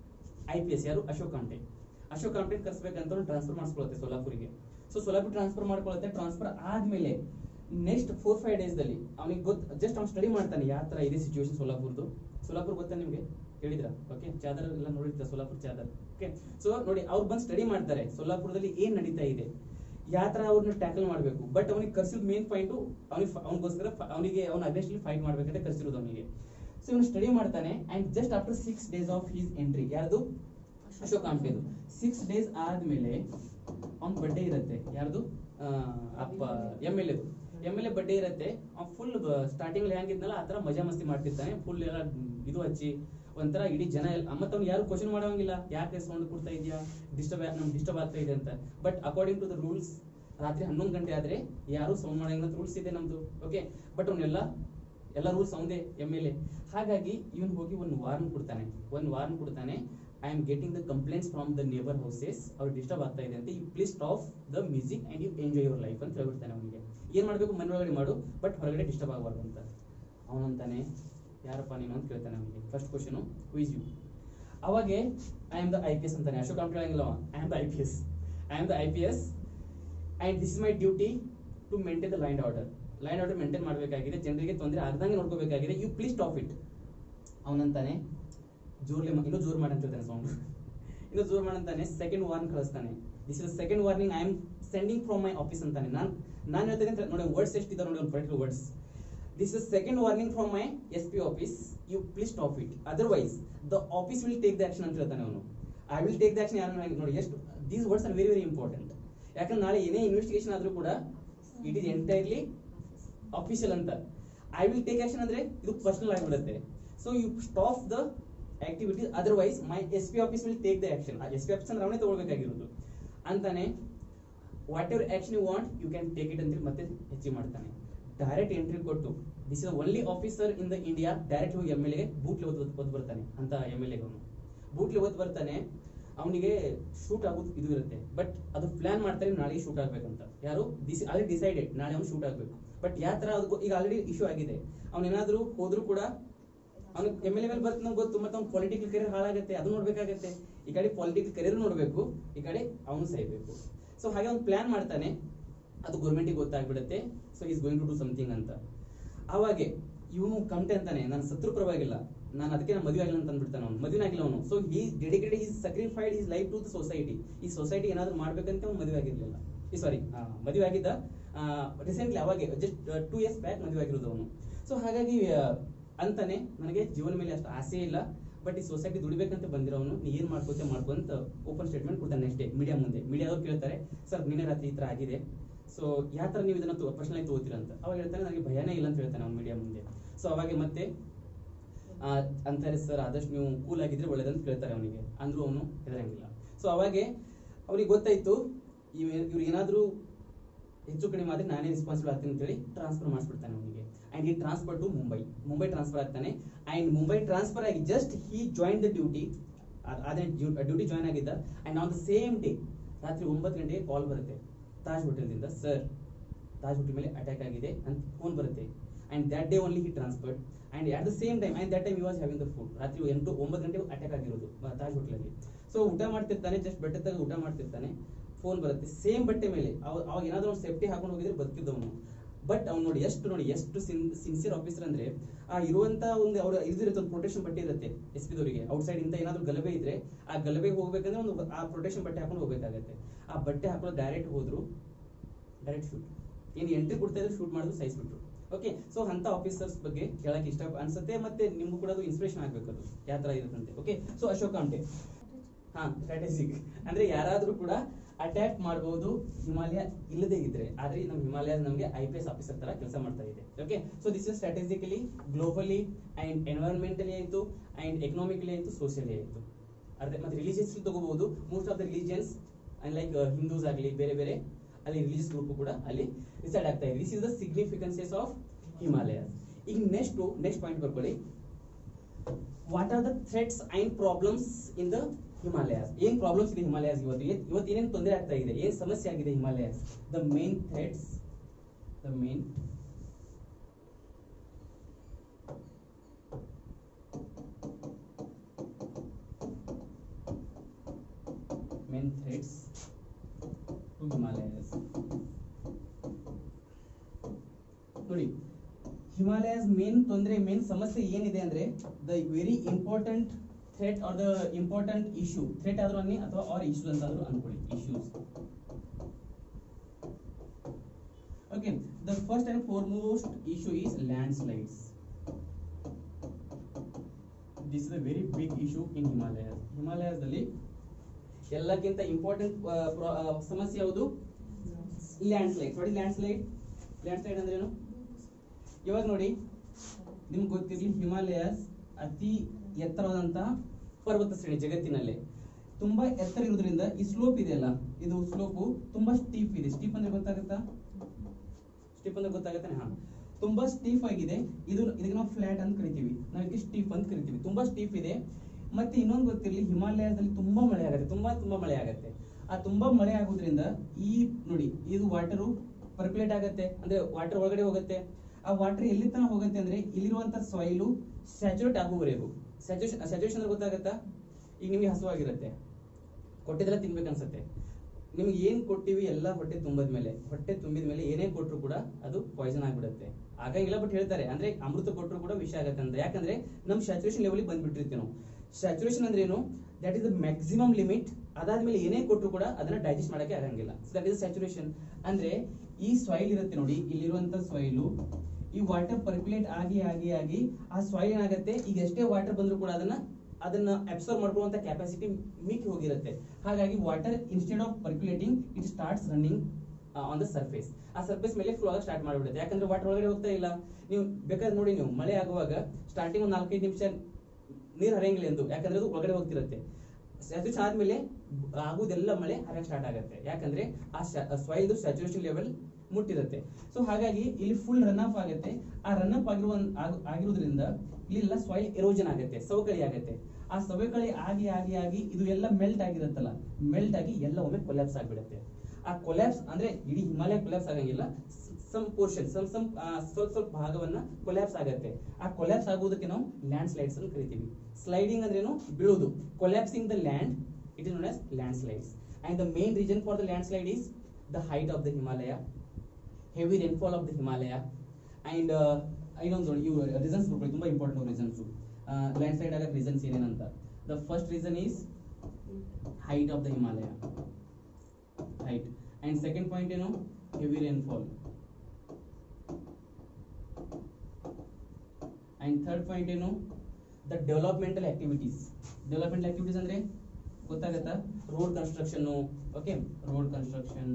ಐ ಪಿ ಎಸ್ ಯಾರು ಅಶೋಕ್ ಆಮ್ಟೆ ಅಶೋಕ್ ಆಮ್ಟೆ ಕರ್ಸ್ಬೇಕಂತ ಅವ್ನು ಟ್ರಾನ್ಸ್ಫರ್ ಮಾಡಿಸ್ಕೊಳುತ್ತೆ ಸೋಲಾಪುರಿಗೆ ಸೊ ಸೋಲಾಪುರ್ ಟ್ರಾನ್ಸ್ಫರ್ ಮಾಡ್ಕೊಳುತ್ತೆ ಟ್ರಾನ್ಸ್ಫರ್ ಆದ್ಮೇಲೆ ನೆಕ್ಸ್ಟ್ ಫೋರ್ ಫೈವ್ ಡೇಸ್ ದಲ್ಲಿ ಅವನಿಗೆ ಗೊತ್ತು ಜಸ್ಟ್ ಅವ್ನು ಸ್ಟಡಿ ಮಾಡ್ತಾನೆ ಯಾವ ತರ ಇದೆ ಸಿಚುವೇಶನ್ ಸೋಲಾಪುರ್ದು ಸೋಲಾಪುರ್ ಗೊತ್ತಾ ನಿಮ್ಗೆ ಕೇಳಿದ್ರ ಓಕೆ ಚಾದರ್ ಎಲ್ಲ ನೋಡಿರ್ತಾರೆ ಸೋಲಾಪುರ್ ಚಾದರ್ ಓಕೆ ಸೊ ನೋಡಿ ಅವ್ರು ಬಂದು ಸ್ಟಡಿ ಮಾಡ್ತಾರೆ ಸೋಲಾಪುರದಲ್ಲಿ ಏನ್ ನಡೀತಾ ಇದೆ ಯಾವ ತರ ಅವ್ರನ್ನ ಟ್ಯಾಕಲ್ ಮಾಡಬೇಕು ಬಟ್ ಅವನಿಗೆ ಕರ್ಸಿದ್ ಮೇನ್ ಪಾಯಿಂಟ್ ಅವನಿಗೆ ಅವನಿಗೋಸ್ಕರ ಅವನಿಗೆ ಅವನ ಅಗ್ನೆಸ್ಟ್ಲಿ ಫೈಟ್ ಮಾಡ್ಬೇಕಂತ ಕರ್ಸಿರೋದು ಅವನಿಗೆ ಸೊ ಇವನು ಸ್ಟಡಿ ಮಾಡ್ತಾನೆ and just after six days of his entry ಯಾರ್ದು ಅಶೋಕ್ ಆಮ್ಟೆದು ಸಿಕ್ಸ್ ಡೇಸ್ ಆದ್ಮೇಲೆ ಅವ್ನ ಬರ್ಡೇ ಇರುತ್ತೆ ಯಾರ್ದು ಆ, ಅಪ್ಪ ಎಮ್ ಎಲ್ ಎದು ಎಮ್ ಎಲ್ ಎ ಬರ್ಡೇ ಇರುತ್ತೆ ಅವ್ನು ಫುಲ್ ಸ್ಟಾರ್ಟಿಂಗ್ ಹೆಂಗಿದ್ನಲ್ಲ ಆ ತರ ಮಜಾ ಮಸ್ತಿ ಮಾಡ್ತಿರ್ತಾನೆ ಫುಲ್ ಎಲ್ಲ ಇದು ಹಚ್ಚಿ ಒಂಥರ ಇಡೀ ಜನ ಎಲ್ಲ ಮತ್ತೆ ಅವ್ನು ಯಾರು ಕ್ವಶನ್ ಮಾಡೋಂಗಿಲ್ಲ ಯಾಕೆ ಸೌಂಡ್ ಕೊಡ್ತಾ ಇದೆಯಾ ಡಿಸ್ಟರ್ಬ್ ನಮ್ಗೆ ಡಿಸ್ಟರ್ಬ್ ಆಗ್ತಾ ಇದೆ ಅಂತ but according to the rules ರಾತ್ರಿ ಹನ್ನೊಂದು ಗಂಟೆ ಆದ್ರೆ ಯಾರು ಸೌಂಡ್ ಮಾಡಂಗಿಲ್ಲ ರೂಲ್ಸ್ ಇದೆ ನಮ್ದು ಓಕೆ ಬಟ್ ಅವನ್ನೆಲ್ಲ ಎಲ್ಲ ರೂಲ್ಸ್ ಅವಂದೇ ಎಮ್ ಎಲ್ ಎ ಹಾಗಾಗಿ ಇವನ್ ಹೋಗಿ ಒಂದು ವಾರ್ನ್ ಕೊಡ್ತಾನೆ ಒಂದು ವಾರ್ನ್ ಕೊಡ್ತಾನೆ I am getting the complaints from the neighbour houses ಅವ್ರು ಡಿಸ್ಟರ್ಬ್ ಆಗ್ತಾ ಇದೆ ಅಂತ you please stop the music and you enjoy your life ಅಂತ ಹೇಳ್ಬಿಡ್ತಾನೆ ಅವನಿಗೆ ಏನ್ ಮಾಡ್ಬೇಕು ಮನೆ ಒಳಗಡೆ ಮಾಡು ಬಟ್ ಹೊರಗಡೆ ಡಿಸ್ಟರ್ಬ್ ಆಗಬಾರ್ದು ಅಂತ ಅವನಂತಾನೆ ಯಾರಪ್ಪ ನೀನು ಅಂತ ಕೇಳ್ತಾನೆ ಅವನಿಗೆ first question who is you ಅವಾಗೆ I am the I P S ಅಂತಾನೆ ಅಶೋಕ್ ಅಂತ ಹೇಳಂಗಿಲ್ಲ I am the I P S I am the I P S and this is my duty to maintain the line order line order maintain ಮಾಡಬೇಕಾಗಿದೆ ಜನರಿಗೆ ತೊಂದರೆ ಆಗದಂಗೆ ನೋಡ್ಕೋಬೇಕಾಗಿದೆ ಯು ಪ್ಲೀಸ್ ಸ್ಟಾಪ್ ಇಟ್ ಅವನಂತಾನೆ ಜೋರ್ಲಿ ಮ- ಇನ್ನೂ ಜೋರ್ ಮಾಡಿ ಅಂತ ಹೇಳ್ತಾನೆ ಸೌಂಡ್ ಇನ್ನೂ ಜೋರ್ ಮಾಡಂತಾನೆ ಸೆಕೆಂಡ್ ವಾರ್ನ್ ಕಳಿಸ್ತಾನೆ this is second warning I am sending from my office ಅಂತಾನೆ ನಾನು ನಾನು ಹೇಳ್ತೇನೆ ಅಂತ ನೋಡಿ ವರ್ಡ್ಸ್ ಎಷ್ಟಿದೆ ನೋಡಿ ಒಂದು particular words this is second warning from my S P office you please stop it otherwise the office will take the action ಅಂತ ಹೇಳ್ತಾನೆ ಅವನು I will take the action ಯಾರು ನೋಡಿ ಎಷ್ಟು these words are very very important ಯಾಕಂದ್ರೆ ನಾಳೆ ಏನೇ ಇನ್ವೆಸ್ಟಿಗೇಷನ್ ಆದ್ರೂ ಕೂಡ ಇಟ್ ಈಸ್ ಎಂಟೈರ್ಲಿ ಅಫಿಷಿಯಲ್ ಅಂತ ಐ ವಿಲ್ ಟೇಕ್ ಆಕ್ಷನ್ ಅಂದ್ರೆ ಇದು ಪರ್ಸನಲ್ ಆಗಿಬಿಡುತ್ತೆ so you stop the activities otherwise my S P office will take the action S P office ಅಂದ್ರೆ ಅವನೇ ತಗೊಳ್ಬೇಕಾಗಿರೋದು ಅಂತಾನೆ whatever action you want you can take it ಅಂತೇಳಿ ಮತ್ತೆ ಹೆಚ್ಚಿಗೆ ಮಾಡ್ತಾನೆ ಡೈರೆಕ್ಟ್ ಎಂಟ್ರಿ ಕೊಟ್ಟು this is only officer in the India direct ಹೋಗಿ ಎಮ್ ಎಲ್ ಎಗೆ ಬೂಟ್ಲಿ ಓದ್ ಓದ್ ಬರ್ತಾನೆ ಅಂತ ಎಮ್ ಎಲ್ ಎಗೆ ಅವನು ಬೂಟ್ಲಿ ಓದ್ ಬರ್ತಾನೆ ಅವನಿಗೆ ಶೂಟ್ ಆಗೋದು ಇದು ಇರುತ್ತೆ ಬಟ್ ಅದು ಪ್ಲಾನ್ ಮಾಡ್ತಾರೆ ನಾಳೆ ಶೂಟ್ ಆಗ್ಬೇಕಂತ ಯಾರು ದಿಸ್ ಆಲ್ರೆಡಿ ಡಿಸೈಡೆಡ್ ನಾಳೆ ಅವ್ನು ಶೂಟ್ ಆಗ್ಬೇಕು ಬಟ್ ಯಾವ ತರ ಅದು ಈಗ ಆಲ್ರೆಡಿ ಇಶ್ಯೂ ಆಗಿದೆ ಅವನೇನಾದ್ರೂ ಹೋದ್ರು ಕೂಡ ಅವ್ನು ಎಮ್ ಎಲ್ ಎ ಮೇಲೆ ಬರ್ತಾನೆ ಗೊತ್ತು ಮತ್ತೆ ಅವ್ನ ಪೊಲಿಟಿಕಲ್ ಕೆರಿಯರ್ ಹಾಳಾಗುತ್ತೆ ಅದು ನೋಡ್ಬೇಕಾಗತ್ತೆ ಈ ಕಡೆ ಪೊಲಿಟಿಕಲ್ ಕೆರಿಯರ್ ನೋಡ್ಬೇಕು ಈ ಕಡೆ ಅವನು ಸಾಯ್ಬೇಕು ಸೊ ಹಾಗೆ ಅವ್ನು ಪ್ಲಾನ್ ಮಾಡ್ತಾನೆ ಅದು ಗೌರ್ಮೆಂಟಿಗೆ ಗೊತ್ತಾಗ್ಬಿಡುತ್ತೆ so is going to do something ಅಂತ ಅವಾಗೆ ಇವನು ಕಮಟೆ ಅಂತಾನೆ ನಾನು ಸತ್ರು ಪರವಾಗಿಲ್ಲ ನಾನು ಅದಕ್ಕೆ ನಾನು ಮದುವೆ ಆಗಿಲ್ಲ ಅಂತ ಅಂದ್ಬಿಡ್ತಾನೆ ಅವನು ಮದುವೆ ಆಗಿಲ್ಲ ಅವನು so he dedicated his sacrificed his life to the society ಈ ಸೊಸೈಟಿ ಏನಾದ್ರು ಮಾಡ್ಬೇಕಂತ ಅವ್ನು ಮದುವೆ ಆಗಿರ್ಲಿಲ್ಲ ಈ ಸಾರಿ ಮದುವೆ ಆಗಿದ್ದ ರೀಸೆಂಟ್ಲಿ ಅವಾಗೆ ಜಸ್ಟ್ ಟೂ ಇಯರ್ಸ್ ಬ್ಯಾಕ್ ಮದುವೆ ಆಗಿರೋದು ಅವನು ಸೊ ಹಾಗಾಗಿ ಆ, ಅಂತಾನೆ ನನಗೆ ಜೀವನ ಮೇಲೆ ಅಷ್ಟು ಆಸೆ ಇಲ್ಲ ಬಟ್ ಈ ಸೊಸೈಟಿ ದುಡಿಬೇಕಂತ ಬಂದಿರೋನು ನೀ ಏನ್ ಮಾಡ್ಕೋತೆ ಮಾಡ್ಕೊಂತ ಓಪನ್ ಸ್ಟೇಟ್ಮೆಂಟ್ ಕೊಡ್ತಾನೆ ನೆಕ್ಸ್ಟ್ ಡೇ ಮೀಡಿಯಾ ಮುಂದೆ ಮೀಡಿಯಾದವ್ರು ಕೇಳ್ತಾರೆ ಸರ್ ನಿನ್ನೆ ರಾತ್ರಿ ಈ ತರ ಆಗಿದೆ ಸೊ ಯಾವ ತರ ನೀವು ಇದನ್ನ ಪರ್ಸನಲ್ ಆಗಿ ತಗೋತೀರ ಅಂತ ಅವಾಗ ಹೇಳ್ತಾನೆ ನನಗೆ ಭಯನೇ ಇಲ್ಲ ಅಂತ ಹೇಳ್ತಾನೆ ಅವ್ನು ಮೀಡಿಯಾ ಮುಂದೆ ಸೊ ಅವಾಗ ಮತ್ತೆ ಆ, ಅಂತಾರೆ ಸರ್ ಆದಷ್ಟು ನೀವು ಕೂಲ್ ಆಗಿದ್ರೆ ಒಳ್ಳೇದಂತ ಕೇಳ್ತಾರೆ ಅವನಿಗೆ ಅಂದ್ರೂ ಅವನು ಹೆದರಂಗಿಲ್ಲ ಸೊ ಅವಾಗೆ ಅವನಿಗೆ ಗೊತ್ತಾಯ್ತು ಇವ್ ಇವ್ರು ಏನಾದ್ರೂ ಹೆಚ್ಚು ಕಡಿಮೆ ಆದ್ರೆ ನಾನೇ ರೆಸ್ಪಾನ್ಸಿಬಲ್ ಆಗ್ತೀನಿ ಅಂತೇಳಿ ಟ್ರಾನ್ಸ್ಫರ್ ಮಾಡಿಸ್ಬಿಡ್ತಾನೆ ಅವನಿಗೆ and he transfer to Mumbai Mumbai transfer ಆಗ್ತಾನೆ ಅಂಡ್ ಮುಂಬೈ ಟ್ರಾನ್ಸ್ಫರ್ ಆಗಿ just he join the duty ಅದೇ ಡ್ಯೂಟಿ ಜಾಯ್ನ್ ಆಗಿದ್ದ and on the same day ರಾತ್ರಿ ಒಂಬತ್ತು ಗಂಟೆಗೆ ಕಾಲ್ ಬರುತ್ತೆ ತಾಜ್ ಹೋಟೆಲ್ದಿಂದ ಸರ್ ತಾಜ್ ಹೋಟೆಲ್ ಮೇಲೆ ಅಟ್ಯಾಕ್ ಆಗಿದೆ ಅಂತ ಫೋನ್ ಬರುತ್ತೆ and that day only he transferred and at the same time and that time you was having the food ರಾತ್ರಿ ಎಂಟು ಒಂಬತ್ತು ಗಂಟೆ ಅಟ್ಯಾಕ್ ಆಗಿರೋದು ಆ, ತಾಜ್ ಹೋಟೆಲಲ್ಲಿ ಸೊ ಊಟ ಮಾಡ್ತಿರ್ತಾನೆ ಜಸ್ಟ್ ಬಟ್ಟೆ ತೆಗೆದು ಊಟ ಮಾಡ್ತಿರ್ತಾನೆ ಫೋನ್ ಬರುತ್ತೆ ಸೇಮ್ ಬಟ್ಟೆ ಮೇಲೆ ಅವ ಅವಾಗ ಏನಾದ್ರು ಒಂದು ಸೇಫ್ಟಿ ಹಾಕೊಂಡು ಹೋಗಿದ್ರೆ ಬದುಕಿದ್ದವನು ಬಟ್ ಅವ್ನು ನೋಡಿ ಎಷ್ಟು ನೋಡಿ ಎಷ್ಟು ಸಿನ್ಸಿಯರ್ ಆಫೀಸರ್ ಅಂದ್ರೆ ಆ ಇರುವಂತ ಒಂದು ಅವ್ರ ಇದಿರುತ್ತೆ ಒಂದು ಪ್ರೊಟೆಕ್ಷನ್ ಬಟ್ಟೆ ಇರುತ್ತೆ ಎಸ್ ಪಿ ದವರಿಗೆ ಔಟ್ ಸೈಡ್ ಇಂದ ಏನಾದ್ರು ಗಲಭೆ ಇದ್ರೆ ಆ ಗಲಭೆಗೆ ಹೋಗ್ಬೇಕಂದ್ರೆ ಒಂದು ಆ ಪ್ರೊಟೆಕ್ಷನ್ ಬಟ್ಟೆ ಹಾಕೊಂಡು ಹೋಗ್ಬೇಕಾಗತ್ತೆ ಆ ಬಟ್ಟೆ ಹಾಕೊಂಡು ಡೈರೆಕ್ಟ್ ಹೋದ್ರು ಡೈರೆಕ್ಟ್ ಶೂಟ್ ಏನು ಎಂಟ್ರಿ ಕೊಡ್ತಾ ಇದ್ರು ಶೂಟ್ ಮಾಡಿದ್ರು ಸಹಿಸ್ಬಿಟ್ರು ಓಕೆ ಸೊ ಅಂತ ಆಫೀಸರ್ಸ್ ಬಗ್ಗೆ ಕೇಳಕ್ ಇಷ್ಟ ಅನ್ಸುತ್ತೆ ಮತ್ತೆ ನಿಮ್ಗೂ ಕೂಡ ಅದು ಇನ್ಸ್ಪಿರೇಷನ್ ಆಗ್ಬೇಕು ಅದು ಯಾವ ತರ ಇರುತ್ತಂತೆ ಓಕೆ ಸೊ ಅಶೋಕ್ ಆಮ್ಟೆ ಹಾ ಸ್ಟ್ರಾಟಜಿಕ್ ಅಂದ್ರೆ ಯಾರಾದ್ರೂ ಕೂಡ ಅಟ್ಯಾಕ್ ಮಾಡಬಹುದು ಹಿಮಾಲಯ ಇಲ್ಲದೆ ಇದ್ರೆ ಆದ್ರೆ ನಮ್ಮ ಹಿಮಾಲಯ ನಮಗೆ ಐ ಪಿ ಎಸ್ ಆಫೀಸರ್ ತರ ಕೆಲಸ ಮಾಡ್ತಾ ಇದೆ okay so this is strategically globally and environmentally ಆಯ್ತು ಅಂಡ್ ಎಕನಾಮಿಕಲಿ ಆಯ್ತು ಸೋಷಿಯಲಿ ಆಯ್ತು ಅರ್ಧ ಮತ್ತೆ ರಿಲಿಜಿಯಸ್ ತಗೋಬಹುದು most of the religions and like Hindus ಆಗಲಿ ಬೇರೆ ಬೇರೆ ಅಲ್ಲಿ ರಿಲಿಜಿಯಸ್ ಗ್ರೂಪ್ ಕೂಡ ಅಲ್ಲಿ ರಿಸೈಡ್ ಆಗ್ತಾ ಇದೆ this is the significances of Himalayas ಈಗ ನೆಕ್ಸ್ಟ್ ನೆಕ್ಸ್ಟ್ ಪಾಯಿಂಟ್ ಬರ್ಕೊಳ್ಳಿ what are the threats and problems in the Himalayas ಏನ್ ಪ್ರಾಬ್ಲಮ್ಸ್ ಇದೆ ಹಿಮಾಲಯಸ್ ಇವತ್ತು ಏನ್- ಇವತ್ತು ಏನೇನ್ ತೊಂದರೆ ಆಗ್ತಾ ಇದೆ ಏನ್ ಸಮಸ್ಯೆ ಆಗಿದೆ Himalayas the main threats the main main threats to Himalayas ನೋಡಿ ಹಿಮಾಲಯಸ್ ಮೇನ್ ತೊಂದರೆ ಮೇನ್ ಸಮಸ್ಯೆ ಏನಿದೆ ಅಂದ್ರೆ the very important threat are the important issue threat ಆದ್ರೂ ಅನ್ನಿ ಅಥವಾ ಆರ್ ಇಶ್ಯೂಸ್ ಅಂತಾದ್ರೂ ಅನ್ಕೊಳ್ಳಿ issues okay the first and foremost issue is landslides this is a very big issue in Himalayas ಹಿಮಾಲಯದಲ್ಲಿ ಎಲ್ಲಕ್ಕಿಂತ ಇಂಪಾರ್ಟೆಂಟ್ ಸಮಸ್ಯೆ ಯಾವುದು ಲ್ಯಾಂಡ್ ಸ್ಲೈಡ್ ನೋಡಿ ಲ್ಯಾಂಡ್ ಸ್ಲೈಡ್ ಲ್ಯಾಂಡ್ ಸ್ಲೈಡ್ ಅಂದ್ರೆ ಏನು ಇವಾಗ ನೋಡಿ ನಿಮ್ಗೆ ಗೊತ್ತಿರಲಿ ಹಿಮಾಲಯಸ್ ಅತಿ ಎತ್ತರವಾದಂತಹ ಪರ್ವತ ಶ್ರೇಣಿ ಜಗತ್ತಿನಲ್ಲೇ ತುಂಬಾ ಎತ್ತರ ಇರೋದ್ರಿಂದ ಈ ಸ್ಲೋಪ್ ಇದೆಯಲ್ಲ ಇದು ಸ್ಲೋಪು ತುಂಬಾ ಸ್ಟೀಪ್ ಇದೆ ಸ್ಟೀಪ್ ಅಂದ್ರೆ ಗೊತ್ತಾಗುತ್ತಾ ಸ್ಟೀಪ್ ಅಂದ್ರೆ ಗೊತ್ತಾಗತ್ತಾನೆ ಹಾ ತುಂಬಾ ಸ್ಟೀಫ್ ಆಗಿದೆ ಇದು ಇದಕ್ಕೆ ನಾವು ಫ್ಲಾಟ್ ಅಂತ ಕರಿತೀವಿ ನಾವು ಇದಕ್ಕೆ ಸ್ಟೀಫ್ ಅಂತ ಕರಿತೀವಿ ತುಂಬಾ ಸ್ಟೀಫ್ ಇದೆ ಮತ್ತೆ ಇನ್ನೊಂದು ಗೊತ್ತಿರಲಿ ಹಿಮಾಲಯದಲ್ಲಿ ತುಂಬಾ ಮಳೆ ಆಗುತ್ತೆ ತುಂಬಾ ತುಂಬಾ ಮಳೆ ಆಗುತ್ತೆ ಆ ತುಂಬಾ ಮಳೆ ಆಗೋದ್ರಿಂದ ಈ ನೋಡಿ ಇದು ವಾಟರು ಪರ್ಕ್ಯುಲೇಟ್ ಆಗುತ್ತೆ ಅಂದ್ರೆ ವಾಟರ್ ಒಳಗಡೆ ಹೋಗುತ್ತೆ ಆ ವಾಟರ್ ಎಲ್ಲಿ ತನಕ ಹೋಗುತ್ತೆ ಅಂದ್ರೆ ಇಲ್ಲಿರುವಂತ ಸಾಯಿಲು ಸ್ಯಾಚುರೇಟ್ ಆಗುವವರೆಗೂ ಸ್ಯಾಚುರೇಷನ್ ಸ್ಯಾಚುರೇಷನ್ ಅಂದ್ರೆ ಗೊತ್ತಾಗತ್ತಾ ಈಗ ನಿಮಗೆ ಹಸುವಾಗಿರುತ್ತೆ ಕೊಟ್ಟಿದ್ದೆಲ್ಲ ತಿನ್ಬೇಕು ಅನ್ಸುತ್ತೆ ನಿಮ್ಗೆ ಏನ್ ಕೊಟ್ಟಿವಿ ಎಲ್ಲ ಹೊಟ್ಟೆ ತುಂಬದ ಮೇಲೆ ಹೊಟ್ಟೆ ತುಂಬಿದ ಮೇಲೆ ಏನೇ ಕೊಟ್ರು ಕೂಡ ಅದು ಪಾಯ್ಸನ್ ಆಗ್ಬಿಡುತ್ತೆ ಆಗಂಗಿಲ್ಲ ಬಟ್ ಹೇಳ್ತಾರೆ ಅಂದ್ರೆ ಅಮೃತ ಕೊಟ್ರು ಕೂಡ ವಿಷ ಆಗತ್ತೆ ಅಂತ ಯಾಕಂದ್ರೆ ನಮ್ ಸ್ಯಾಚುರೇಷನ್ ಲೆವೆಲ್ ಬಂದ್ಬಿಟ್ಟಿರ್ತೀವಿ ನಾವು ಸ್ಯಾಚುರೇಷನ್ ಅಂದ್ರೆ ಏನು that is the maximum limit ಅದಾದ್ಮೇಲೆ ಏನೇ ಕೊಟ್ರು ಕೂಡ ಅದನ್ನ ಡೈಜೆಸ್ಟ್ ಮಾಡಕ್ಕೆ ಆಗಂಗಿಲ್ಲ ಸೊ ದಟ್ ಇಸ್ ಸ್ಯಾಚುರೇಷನ್ ಅಂದ್ರೆ ಈ ಸಾಯಿಲ್ ಇರುತ್ತೆ ನೋಡಿ ಇಲ್ಲಿರುವಂತ ಸಾಯಿಲು ಈ ವಾಟರ್ ಪರ್ಕ್ಯುಲೇಟ್ ಆಗಿ ಆಗಿ ಆಗಿ ಆ ಸಾಯಿಲ್ ಏನಾಗುತ್ತೆ ಈಗ ಎಷ್ಟೇ ವಾಟರ್ ಬಂದ್ರು ಕೂಡ ಅದನ್ನ ಅದನ್ನ ಅಬ್ಸರ್ವ್ ಮಾಡ್ಕೊಳ್ಳುವಂತ ಕೆಪಾಸಿಟಿ ಮಿಕ್ಕಿ ಹೋಗಿರುತ್ತೆ ಹಾಗಾಗಿ water instead of percolating it starts running on the surface ಆ ಸರ್ಫೇಸ್ ಮೇಲೆ ಫ್ಲೋ ಆಗ ಸ್ಟಾರ್ಟ್ ಮಾಡಿಬಿಡುತ್ತೆ ಯಾಕಂದ್ರೆ ವಾಟರ್ ಒಳಗಡೆ ಹೋಗ್ತಾ ಇಲ್ಲ ನೀವು ಬೇಕಾದ್ರೆ ನೋಡಿ ನೀವು ಮಳೆ ಆಗುವಾಗ ಸ್ಟಾರ್ಟಿಂಗ್ ಒಂದು ನಾಲ್ಕೈದು ನಿಮಿಷ ನೀರು ಹರಿಯಂಗಿಲ್ಲ ಎಂದು ಯಾಕಂದ್ರೆ ಅದು ಒಳಗಡೆ ಹೋಗ್ತಿರುತ್ತೆ ಸ್ಯಾಚುರೇಷನ್ ಆದ್ಮೇಲೆ ಆಗುದೆಲ್ಲ ಮಳೆ ಹರಿಯಕ್ಕೆ ಸ್ಟಾರ್ಟ್ ಆಗುತ್ತೆ ಯಾಕಂದ್ರೆ ಆ ಸಾಯಿಲ್ದು ಸ್ಯಾಚುರೇಷನ್ ಲೆವೆಲ್ ಮುಟ್ಟಿರುತ್ತೆ ಸೊ ಹಾಗಾಗಿ ಇಲ್ಲಿ ಫುಲ್ ರನ್ ಆಫ್ ಆಗುತ್ತೆ ಆ ರನ್ ಅಪ್ ಆಗಿರುವ ಆಗಿರೋದ್ರಿಂದ ಇಲ್ಲೆಲ್ಲ ಸಾಯಿಲ್ ಎರೋಜನ್ ಆಗುತ್ತೆ ಸವಕಳಿ ಆಗುತ್ತೆ ಆ ಸವಕಳಿ ಆಗಿ ಆಗಿ ಆಗಿ ಇದು ಎಲ್ಲ ಮೆಲ್ಟ್ ಆಗಿರುತ್ತಲ್ಲ ಮೆಲ್ಟ್ ಆಗಿ ಎಲ್ಲ ಒಮ್ಮೆ ಕೊಲ್ಯಾಪ್ಸ್ ಆಗಿಬಿಡುತ್ತೆ ಆ ಕೊಲ್ಯಾಪ್ಸ್ ಅಂದ್ರೆ ಇಡೀ ಹಿಮಾಲಯ ಕೊಲ್ಯಾಪ್ಸ್ ಆಗಂಗಿಲ್ಲ ಸಮ್ ಪೋರ್ಷನ್ ಸಮ್ ಸಮ್ ಸ್ವಲ್ಪ ಸ್ವಲ್ಪ ಭಾಗವನ್ನ ಕೊಲ್ಯಾಪ್ಸ್ ಆಗುತ್ತೆ ಆ ಕೊಲ್ಯಾಪ್ಸ್ ಆಗುವುದಕ್ಕೆ ನಾವು ಲ್ಯಾಂಡ್ ಸ್ಲೈಡ್ಸ್ ಅಂತ ಕರಿತೀವಿ ಸ್ಲೈಡಿಂಗ್ ಅಂದ್ರೇನು ಬೀಳೋದು collapsing the land it is known as landslides and the main reason for the landslide is the height of the Himalaya heavy rainfall of the Himalaya and ಇನ್ನೊಂದು ನೋಡಿ ಇವು ರೀಸನ್ಸ್ ತುಂಬಾ ಇಂಪಾರ್ಟೆಂಟ್ ರೀಸನ್ಸ್ ಲ್ಯಾಂಡ್ ಸ್ಲೈಡ್ ಆಗಕ್ಕೆ ರೀಸನ್ಸ್ ಏನೇನಂತ the first reason is height of the Himalaya height and second point ಏನು heavy rainfall and third point ಏನು the developmental activities developmental activities ಅಂದ್ರೆ ಗೊತ್ತಾಗತ್ತಾ road construction okay road construction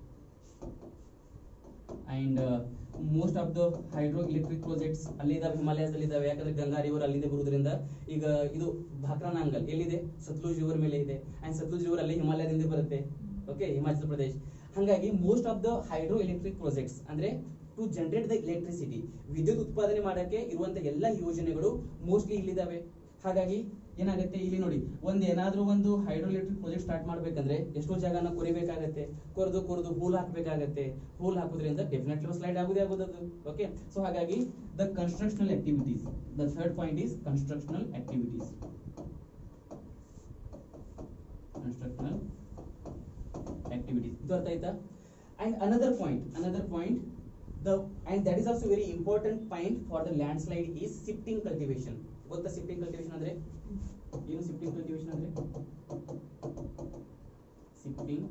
and most of the hydro electric projects ಅಲ್ಲಿ ಇದಾವೆ ಹಿಮಾಲಯದಲ್ಲಿ ಇದಾವೆ ಯಾಕಂದ್ರೆ ಗಂಗಾ ರಿವರ್ ಅಲ್ಲಿದೆ ಬರುವುದರಿಂದ ಈಗ ಇದು ಭಾಕ್ರಾನಾಂಗಲ್ ಎಲ್ಲಿದೆ ಸತ್ಲುಜ್ ರಿವರ್ ಮೇಲೆ ಇದೆ ಅಂಡ್ ಸತ್ಲುಜ್ ರಿವರ್ ಅಲ್ಲಿ ಹಿಮಾಲಯದಿಂದ ಬರುತ್ತೆ ಓಕೆ ಹಿಮಾಚಲ ಪ್ರದೇಶ್ ಹಾಗಾಗಿ most of the hydro electric projects ಅಂದ್ರೆ ಟು ಜನರೇಟ್ ದ ಎಲೆಕ್ಟ್ರಿಸಿಟಿ ವಿದ್ಯುತ್ ಉತ್ಪಾದನೆ ಮಾಡಕ್ಕೆ ಇರುವಂತ ಎಲ್ಲ ಯೋಜನೆಗಳು ಮೋಸ್ಟ್ಲಿ ಇಲ್ಲಿದಾವೆ ಹಾಗಾಗಿ ಏನಾಗುತ್ತೆ ಇಲ್ಲಿ ನೋಡಿ ಒಂದ್ ಏನಾದ್ರೂ ಒಂದು ಹೈಡ್ರೋ ಎಲೆಕ್ಟ್ರಿಕ್ ಪ್ರಾಜೆಕ್ಟ್ ಸ್ಟಾರ್ಟ್ ಮಾಡ್ಬೇಕಂದ್ರೆ ಎಷ್ಟೋ ಜಾಗನ ಕೊರಿಬೇಕಾಗತ್ತೆ ಕೊರೆದು ಕೊರೆದು ಹೂಲ್ ಹಾಕ್ಬೇಕಾಗತ್ತೆ ಹೂಲ್ ಹಾಕೋದ್ರಿಂದ ಡೆಫಿನೆಟ್ಲಿ ಸ್ಲೈಡ್ ಆಗುದೇ ಆಗೋದದು ಓಕೆ ಸೊ ಹಾಗಾಗಿ the constructional activities the third point is constructional activities constructional activities ಇದು ಅರ್ಥ ಆಯ್ತಾ and another point another point the and that is also very important point for the landslide is shifting cultivation ಗೊತ್ತಾ ಶಿಫ್ಟಿಂಗ್ ಕಲ್ಟಿವೇಶನ್ ಅಂದ್ರೆ ಏನು ಶಿಫ್ಟಿಂಗ್ ಕಲ್ಟಿವೇಶನ್ ಅಂದ್ರೆ shifting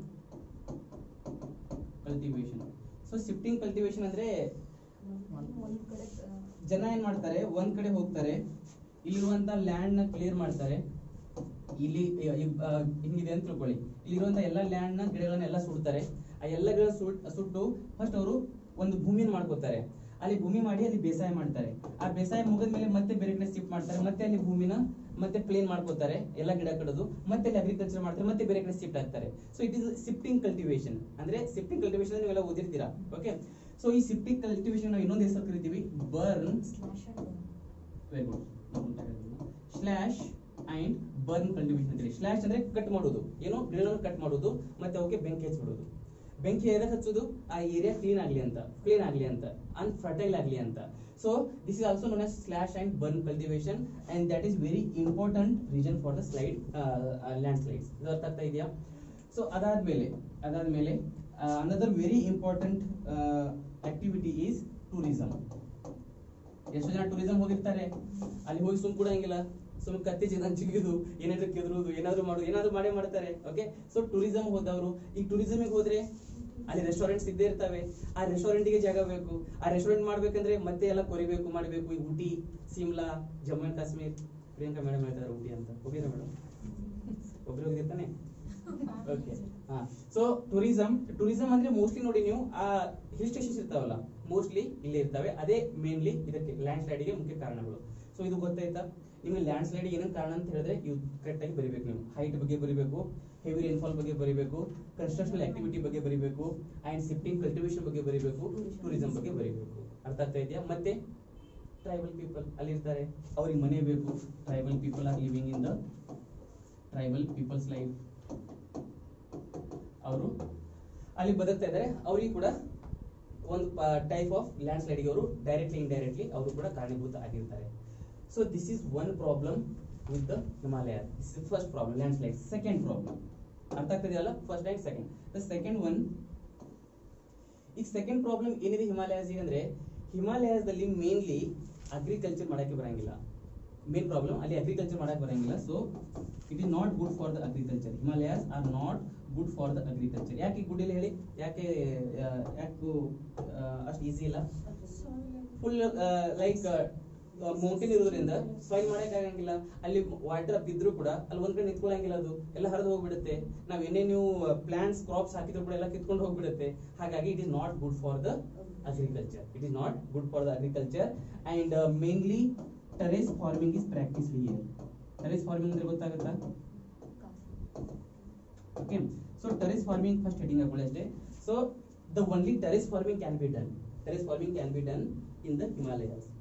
cultivation so shifting cultivation ಅಂದ್ರೆ ಒಂದ್ ಕಡೆ ಜನ ಏನ್ ಮಾಡ್ತಾರೆ ಒಂದ್ ಕಡೆ ಹೋಗ್ತಾರೆ ಇಲ್ಲಿರುವಂತ ಲ್ಯಾಂಡ್ ನ ಕ್ಲಿಯರ್ ಮಾಡ್ತಾರೆ ಇಲ್ಲಿ ಇ- ಇ- ಆ, ಹಿಂಗಿದೆ ಅಂತ ತಿಳ್ಕೊಳ್ಳಿ ಇಲ್ಲಿರುವಂತ ಎಲ್ಲ ಲ್ಯಾಂಡ್ ನ ಗಿಡಗಳನ್ನೆಲ್ಲ ಸುಡ್ತಾರೆ ಆ ಎಲ್ಲ ಗಿಡ ಸುಟ್ ಸುಟ್ಟು ಫಸ್ಟ್ ಅವರು ಒಂದು ಭೂಮಿನ ಮಾಡ್ಕೋತಾರೆ ಅಲ್ಲಿ ಭೂಮಿ ಮಾಡಿ ಅಲ್ಲಿ ಬೇಸಾಯ ಮಾಡ್ತಾರೆ ಆ ಬೇಸಾಯ ಮುಗಿದ್ಮೇಲೆ ಮತ್ತೆ ಬೇರೆ ಕಡೆ ಶಿಫ್ಟ್ ಮಾಡ್ತಾರೆ ಮತ್ತೆ ಅಲ್ಲಿ ಭೂಮಿನ ಮತ್ತೆ ಪ್ಲೇನ್ ಮಾಡ್ಕೋತಾರೆ ಎಲ್ಲ ಗಿಡ ಕಡೋದು ಮತ್ತೆ ಅಲ್ಲಿ ಅಗ್ರಿಕಲ್ಚರ್ ಮಾಡ್ತಾರೆ ಮತ್ತೆ ಬೇರೆ ಕಡೆ ಶಿಫ್ಟ್ ಆಗ್ತಾರೆ so it is shifting cultivation ಅಂದ್ರೆ ಶಿಫ್ಟಿಂಗ್ ಕಲ್ಟಿವೇಶನ್ ನೀವೆಲ್ಲ ಓದಿರ್ತೀರಾ ಓಕೆ ಸೊ ಈ ಶಿಫ್ಟಿಂಗ್ ಕಲ್ಟಿವೇಶನ್ ನಾವು ಇನ್ನೊಂದು ಹೆಸರು ಕರಿತೀವಿ ಬರ್ನ್ ಸ್ಲಾಶ್ ಆಗಿ very good slash and burn cultivation ಅಂತೇಳಿ ಸ್ಲಾಶ್ ಅಂದ್ರೆ ಕಟ್ ಮಾಡೋದು ಏನು ಗಿಡಗಳನ್ನು ಕಟ್ ಮಾಡೋದು ಮತ್ತೆ ಅವಕ್ಕೆ ಬೆಂಕಿ ಹಚ್ಬಿಡೋದು ಬೆಂಕಿ ಎದಕ್ಕೆ ಹಚ್ಚೋದು ಆ ಏರಿಯಾ ಕ್ಲೀನ್ ಆಗ್ಲಿ ಅಂತ ಕ್ಲೀನ್ ಆಗ್ಲಿ ಅಂತ ಅನ್ಫರ್ಟೈಲ್ ಆಗ್ಲಿ ಅಂತ so this is also known as slash and burn cultivation and that is very important reason for the slide landslides ಇದು ಅರ್ಥ ಆಗ್ತಾ ಇದೆಯಾ ಸೊ ಅದಾದ್ಮೇಲೆ ಅದಾದ್ಮೇಲೆ another very important activity is tourism ಎಷ್ಟೋ ಜನ ಟೂರಿಸಂ ಹೋಗಿರ್ತಾರೆ ಅಲ್ಲಿ ಹೋಗಿ ಸುಮ್ ಕೂಡಂಗಿಲ್ಲ ಸುಮ್ ಕತ್ತಿ ಜನ ಜಿಗಿದು ಏನಾದ್ರೂ ಕೆದರುದು ಏನಾದ್ರೂ ಮಾಡೋದು ಏನಾದ್ರೂ ಮಾಡೇ ಮಾಡ್ತಾರೆ ಓಕೆ ಸೊ ಟೂರಿಸಂ ಹೋದವರು ಈಗ ಟೂರಿಸಮಿಗೆ ಹೋದ್ರೆ ಅಲ್ಲಿ ರೆಸ್ಟೋರೆಂಟ್ಸ್ ಇದ್ದೇ ಇರ್ತವೆ ಆ ರೆಸ್ಟೋರೆಂಟಿಗೆ ಜಾಗ ಬೇಕು ಆ ರೆಸ್ಟೋರೆಂಟ್ ಮಾಡ್ಬೇಕಂದ್ರೆ ಮತ್ತೆ ಎಲ್ಲ ಕೊರಿಬೇಕು ಮಾಡಬೇಕು ಈ ಊಟಿ ಸಿಮ್ಲಾ ಜಮ್ಮು ಅಂಡ್ ಕಾಶ್ಮೀರ್ ಪ್ರಿಯಾಂಕಾ ಮೇಡಮ್ ಹೇಳ್ತಾರೆ ಊಟಿ ಅಂತ ಹೋಗಿದ್ರ ಮೇಡಮ್ ಒಬ್ರು ಹೋಗಿರ್ತಾನೆ ಓಕೆ ಹಾ ಸೊ ಟೂರಿಸಂ ಟೂರಿಸಂ ಅಂದ್ರೆ ಮೋಸ್ಟ್ಲಿ ನೋಡಿ ನೀವು ಆ ಹಿಲ್ ಸ್ಟೇಷನ್ಸ್ ಇರ್ತಾವಲ್ಲ ಮೋಸ್ಟ್ಲಿ ಇಲ್ಲೇ ಇರ್ತವೆ ಅದೇ ಮೇನ್ಲಿ ಇದಕ್ಕೆ ಲ್ಯಾಂಡ್ ಸ್ಲೈಡ್ಗೆ ಮುಖ್ಯ ಕಾರಣಗಳು ಸೊ ಇದು ಗೊತ್ತಾಯ್ತಾ ನಿಮಗೆ ಲ್ಯಾಂಡ್ ಸ್ಲೈಡ್ ಏನೇನು ಕಾರಣ ಅಂತ ಹೇಳಿದ್ರೆ ಇವು ಕರೆಕ್ಟ್ ಆಗಿ ಬರಿಬೇಕು ನೀವು ಹೈಟ್ ಬಗ್ಗೆ ಬರಿಬೇಕು ಹೆವಿ ರೇನ್ಫಾಲ್ ಬಗ್ಗೆ ಬರಿಬೇಕು ಕನ್ಸ್ಟ್ರಕ್ಷನಲ್ ಆಕ್ಟಿವಿಟಿ ಬಗ್ಗೆ ಬರಿಬೇಕು ಅಂಡ್ ಶಿಫ್ಟಿಂಗ್ ಕಲ್ಟಿವೇಶನ್ ಬಗ್ಗೆ ಬರಿಬೇಕು ಟೂರಿಸಂ ಬಗ್ಗೆ ಬರಿಬೇಕು ಅರ್ಥ ಆಗ್ತಾ ಇದೆಯಾ ಮತ್ತೆ ಟ್ರೈಬಲ್ ಪೀಪಲ್ ಅಲ್ಲಿ ಇರ್ತಾರೆ ಅವ್ರಿಗೆ ಮನೆ ಬೇಕು tribal people are living in the tribal peoples life ಅವರು ಅಲ್ಲಿ ಬದುಕ್ತಾ ಇದ್ದಾರೆ ಅವರಿಗೆ ಕೂಡ ಒಂದು ಟೈಪ್ ಆಫ್ ಲ್ಯಾಂಡ್ ಸ್ಲೈಡಿಗೆ ಅವರು ಡೈರೆಕ್ಟ್ಲಿ ಇಂಡೈರೆಕ್ಟ್ಲಿ ಅವರು ಕೂಡ ಕಾರಣೀಭೂತ ಆಗಿರ್ತಾರೆ so this is one problem with the Himalaya this is first problem landslide second problem ಅರ್ಥ ಆಗ್ತಿದೆಯಲ್ಲ first and second the second one ಈಗ ಸೆಕೆಂಡ್ ಪ್ರಾಬ್ಲಮ್ ಏನಿದೆ ಹಿಮಾಲಯಸ್ ಅಂದ್ರೆ ಹಿಮಾಲಯದಲ್ಲಿ ಮೇನ್ಲಿ ಅಗ್ರಿಕಲ್ಚರ್ ಮಾಡಕ್ಕೆ ಬರಂಗಿಲ್ಲ ಮೇನ್ ಪ್ರಾಬ್ಲಮ್ ಅಲ್ಲಿ ಅಗ್ರಿಕಲ್ಚರ್ ಮಾಡಕ್ಕೆ ಬರಂಗಿಲ್ಲ so it is not good for the agriculture Himalayas are not good for the agriculture ಯಾಕೆ ಗುಡ್ ಇಲ್ಲ ಹೇಳಿ ಯಾಕೆ ಆ, ಯಾಕೆ ಅಷ್ಟು ಈಸಿ ಇಲ್ಲ ಫುಲ್ ಲೈಕ್ ಮೌಂಟೇನ್ ಇರೋದ್ರಿಂದ ಸಾಯಿಲ್ ಮಾಡಕ್ ಆಗಂಗಿಲ್ಲ ಅಲ್ಲಿ ವಾಟರ್ ಬಿದ್ರು ಕೂಡ ಅಲ್ಲಿ ಒಂದ್ ಕಡೆ ನಿಂತ್ಕೊಳ್ಳಂಗಿಲ್ಲ ಅದು ಎಲ್ಲ ಹರಿದು ಹೋಗ್ಬಿಡುತ್ತೆ ನಾವ್ ಏನೇ ನೀವು ಪ್ಲಾಂಟ್ಸ್ ಕ್ರಾಪ್ಸ್ ಹಾಕಿದ್ರು ಕೂಡ ಎಲ್ಲ ಕಿತ್ಕೊಂಡು ಹೋಗ್ಬಿಡುತ್ತೆ ಹಾಗಾಗಿ it is not good for the agriculture it is not good for the agriculture and mainly terrace farming is practice here terrace farming ಅಂದ್ರೆ ಗೊತ್ತಾಗುತ್ತಾ coffee okay so terrace farming first heading ಹಾಕೊಳ್ಳಿ ಅಷ್ಟೇ so the only terrace farming can be done terrace farming can be done in the Himalayas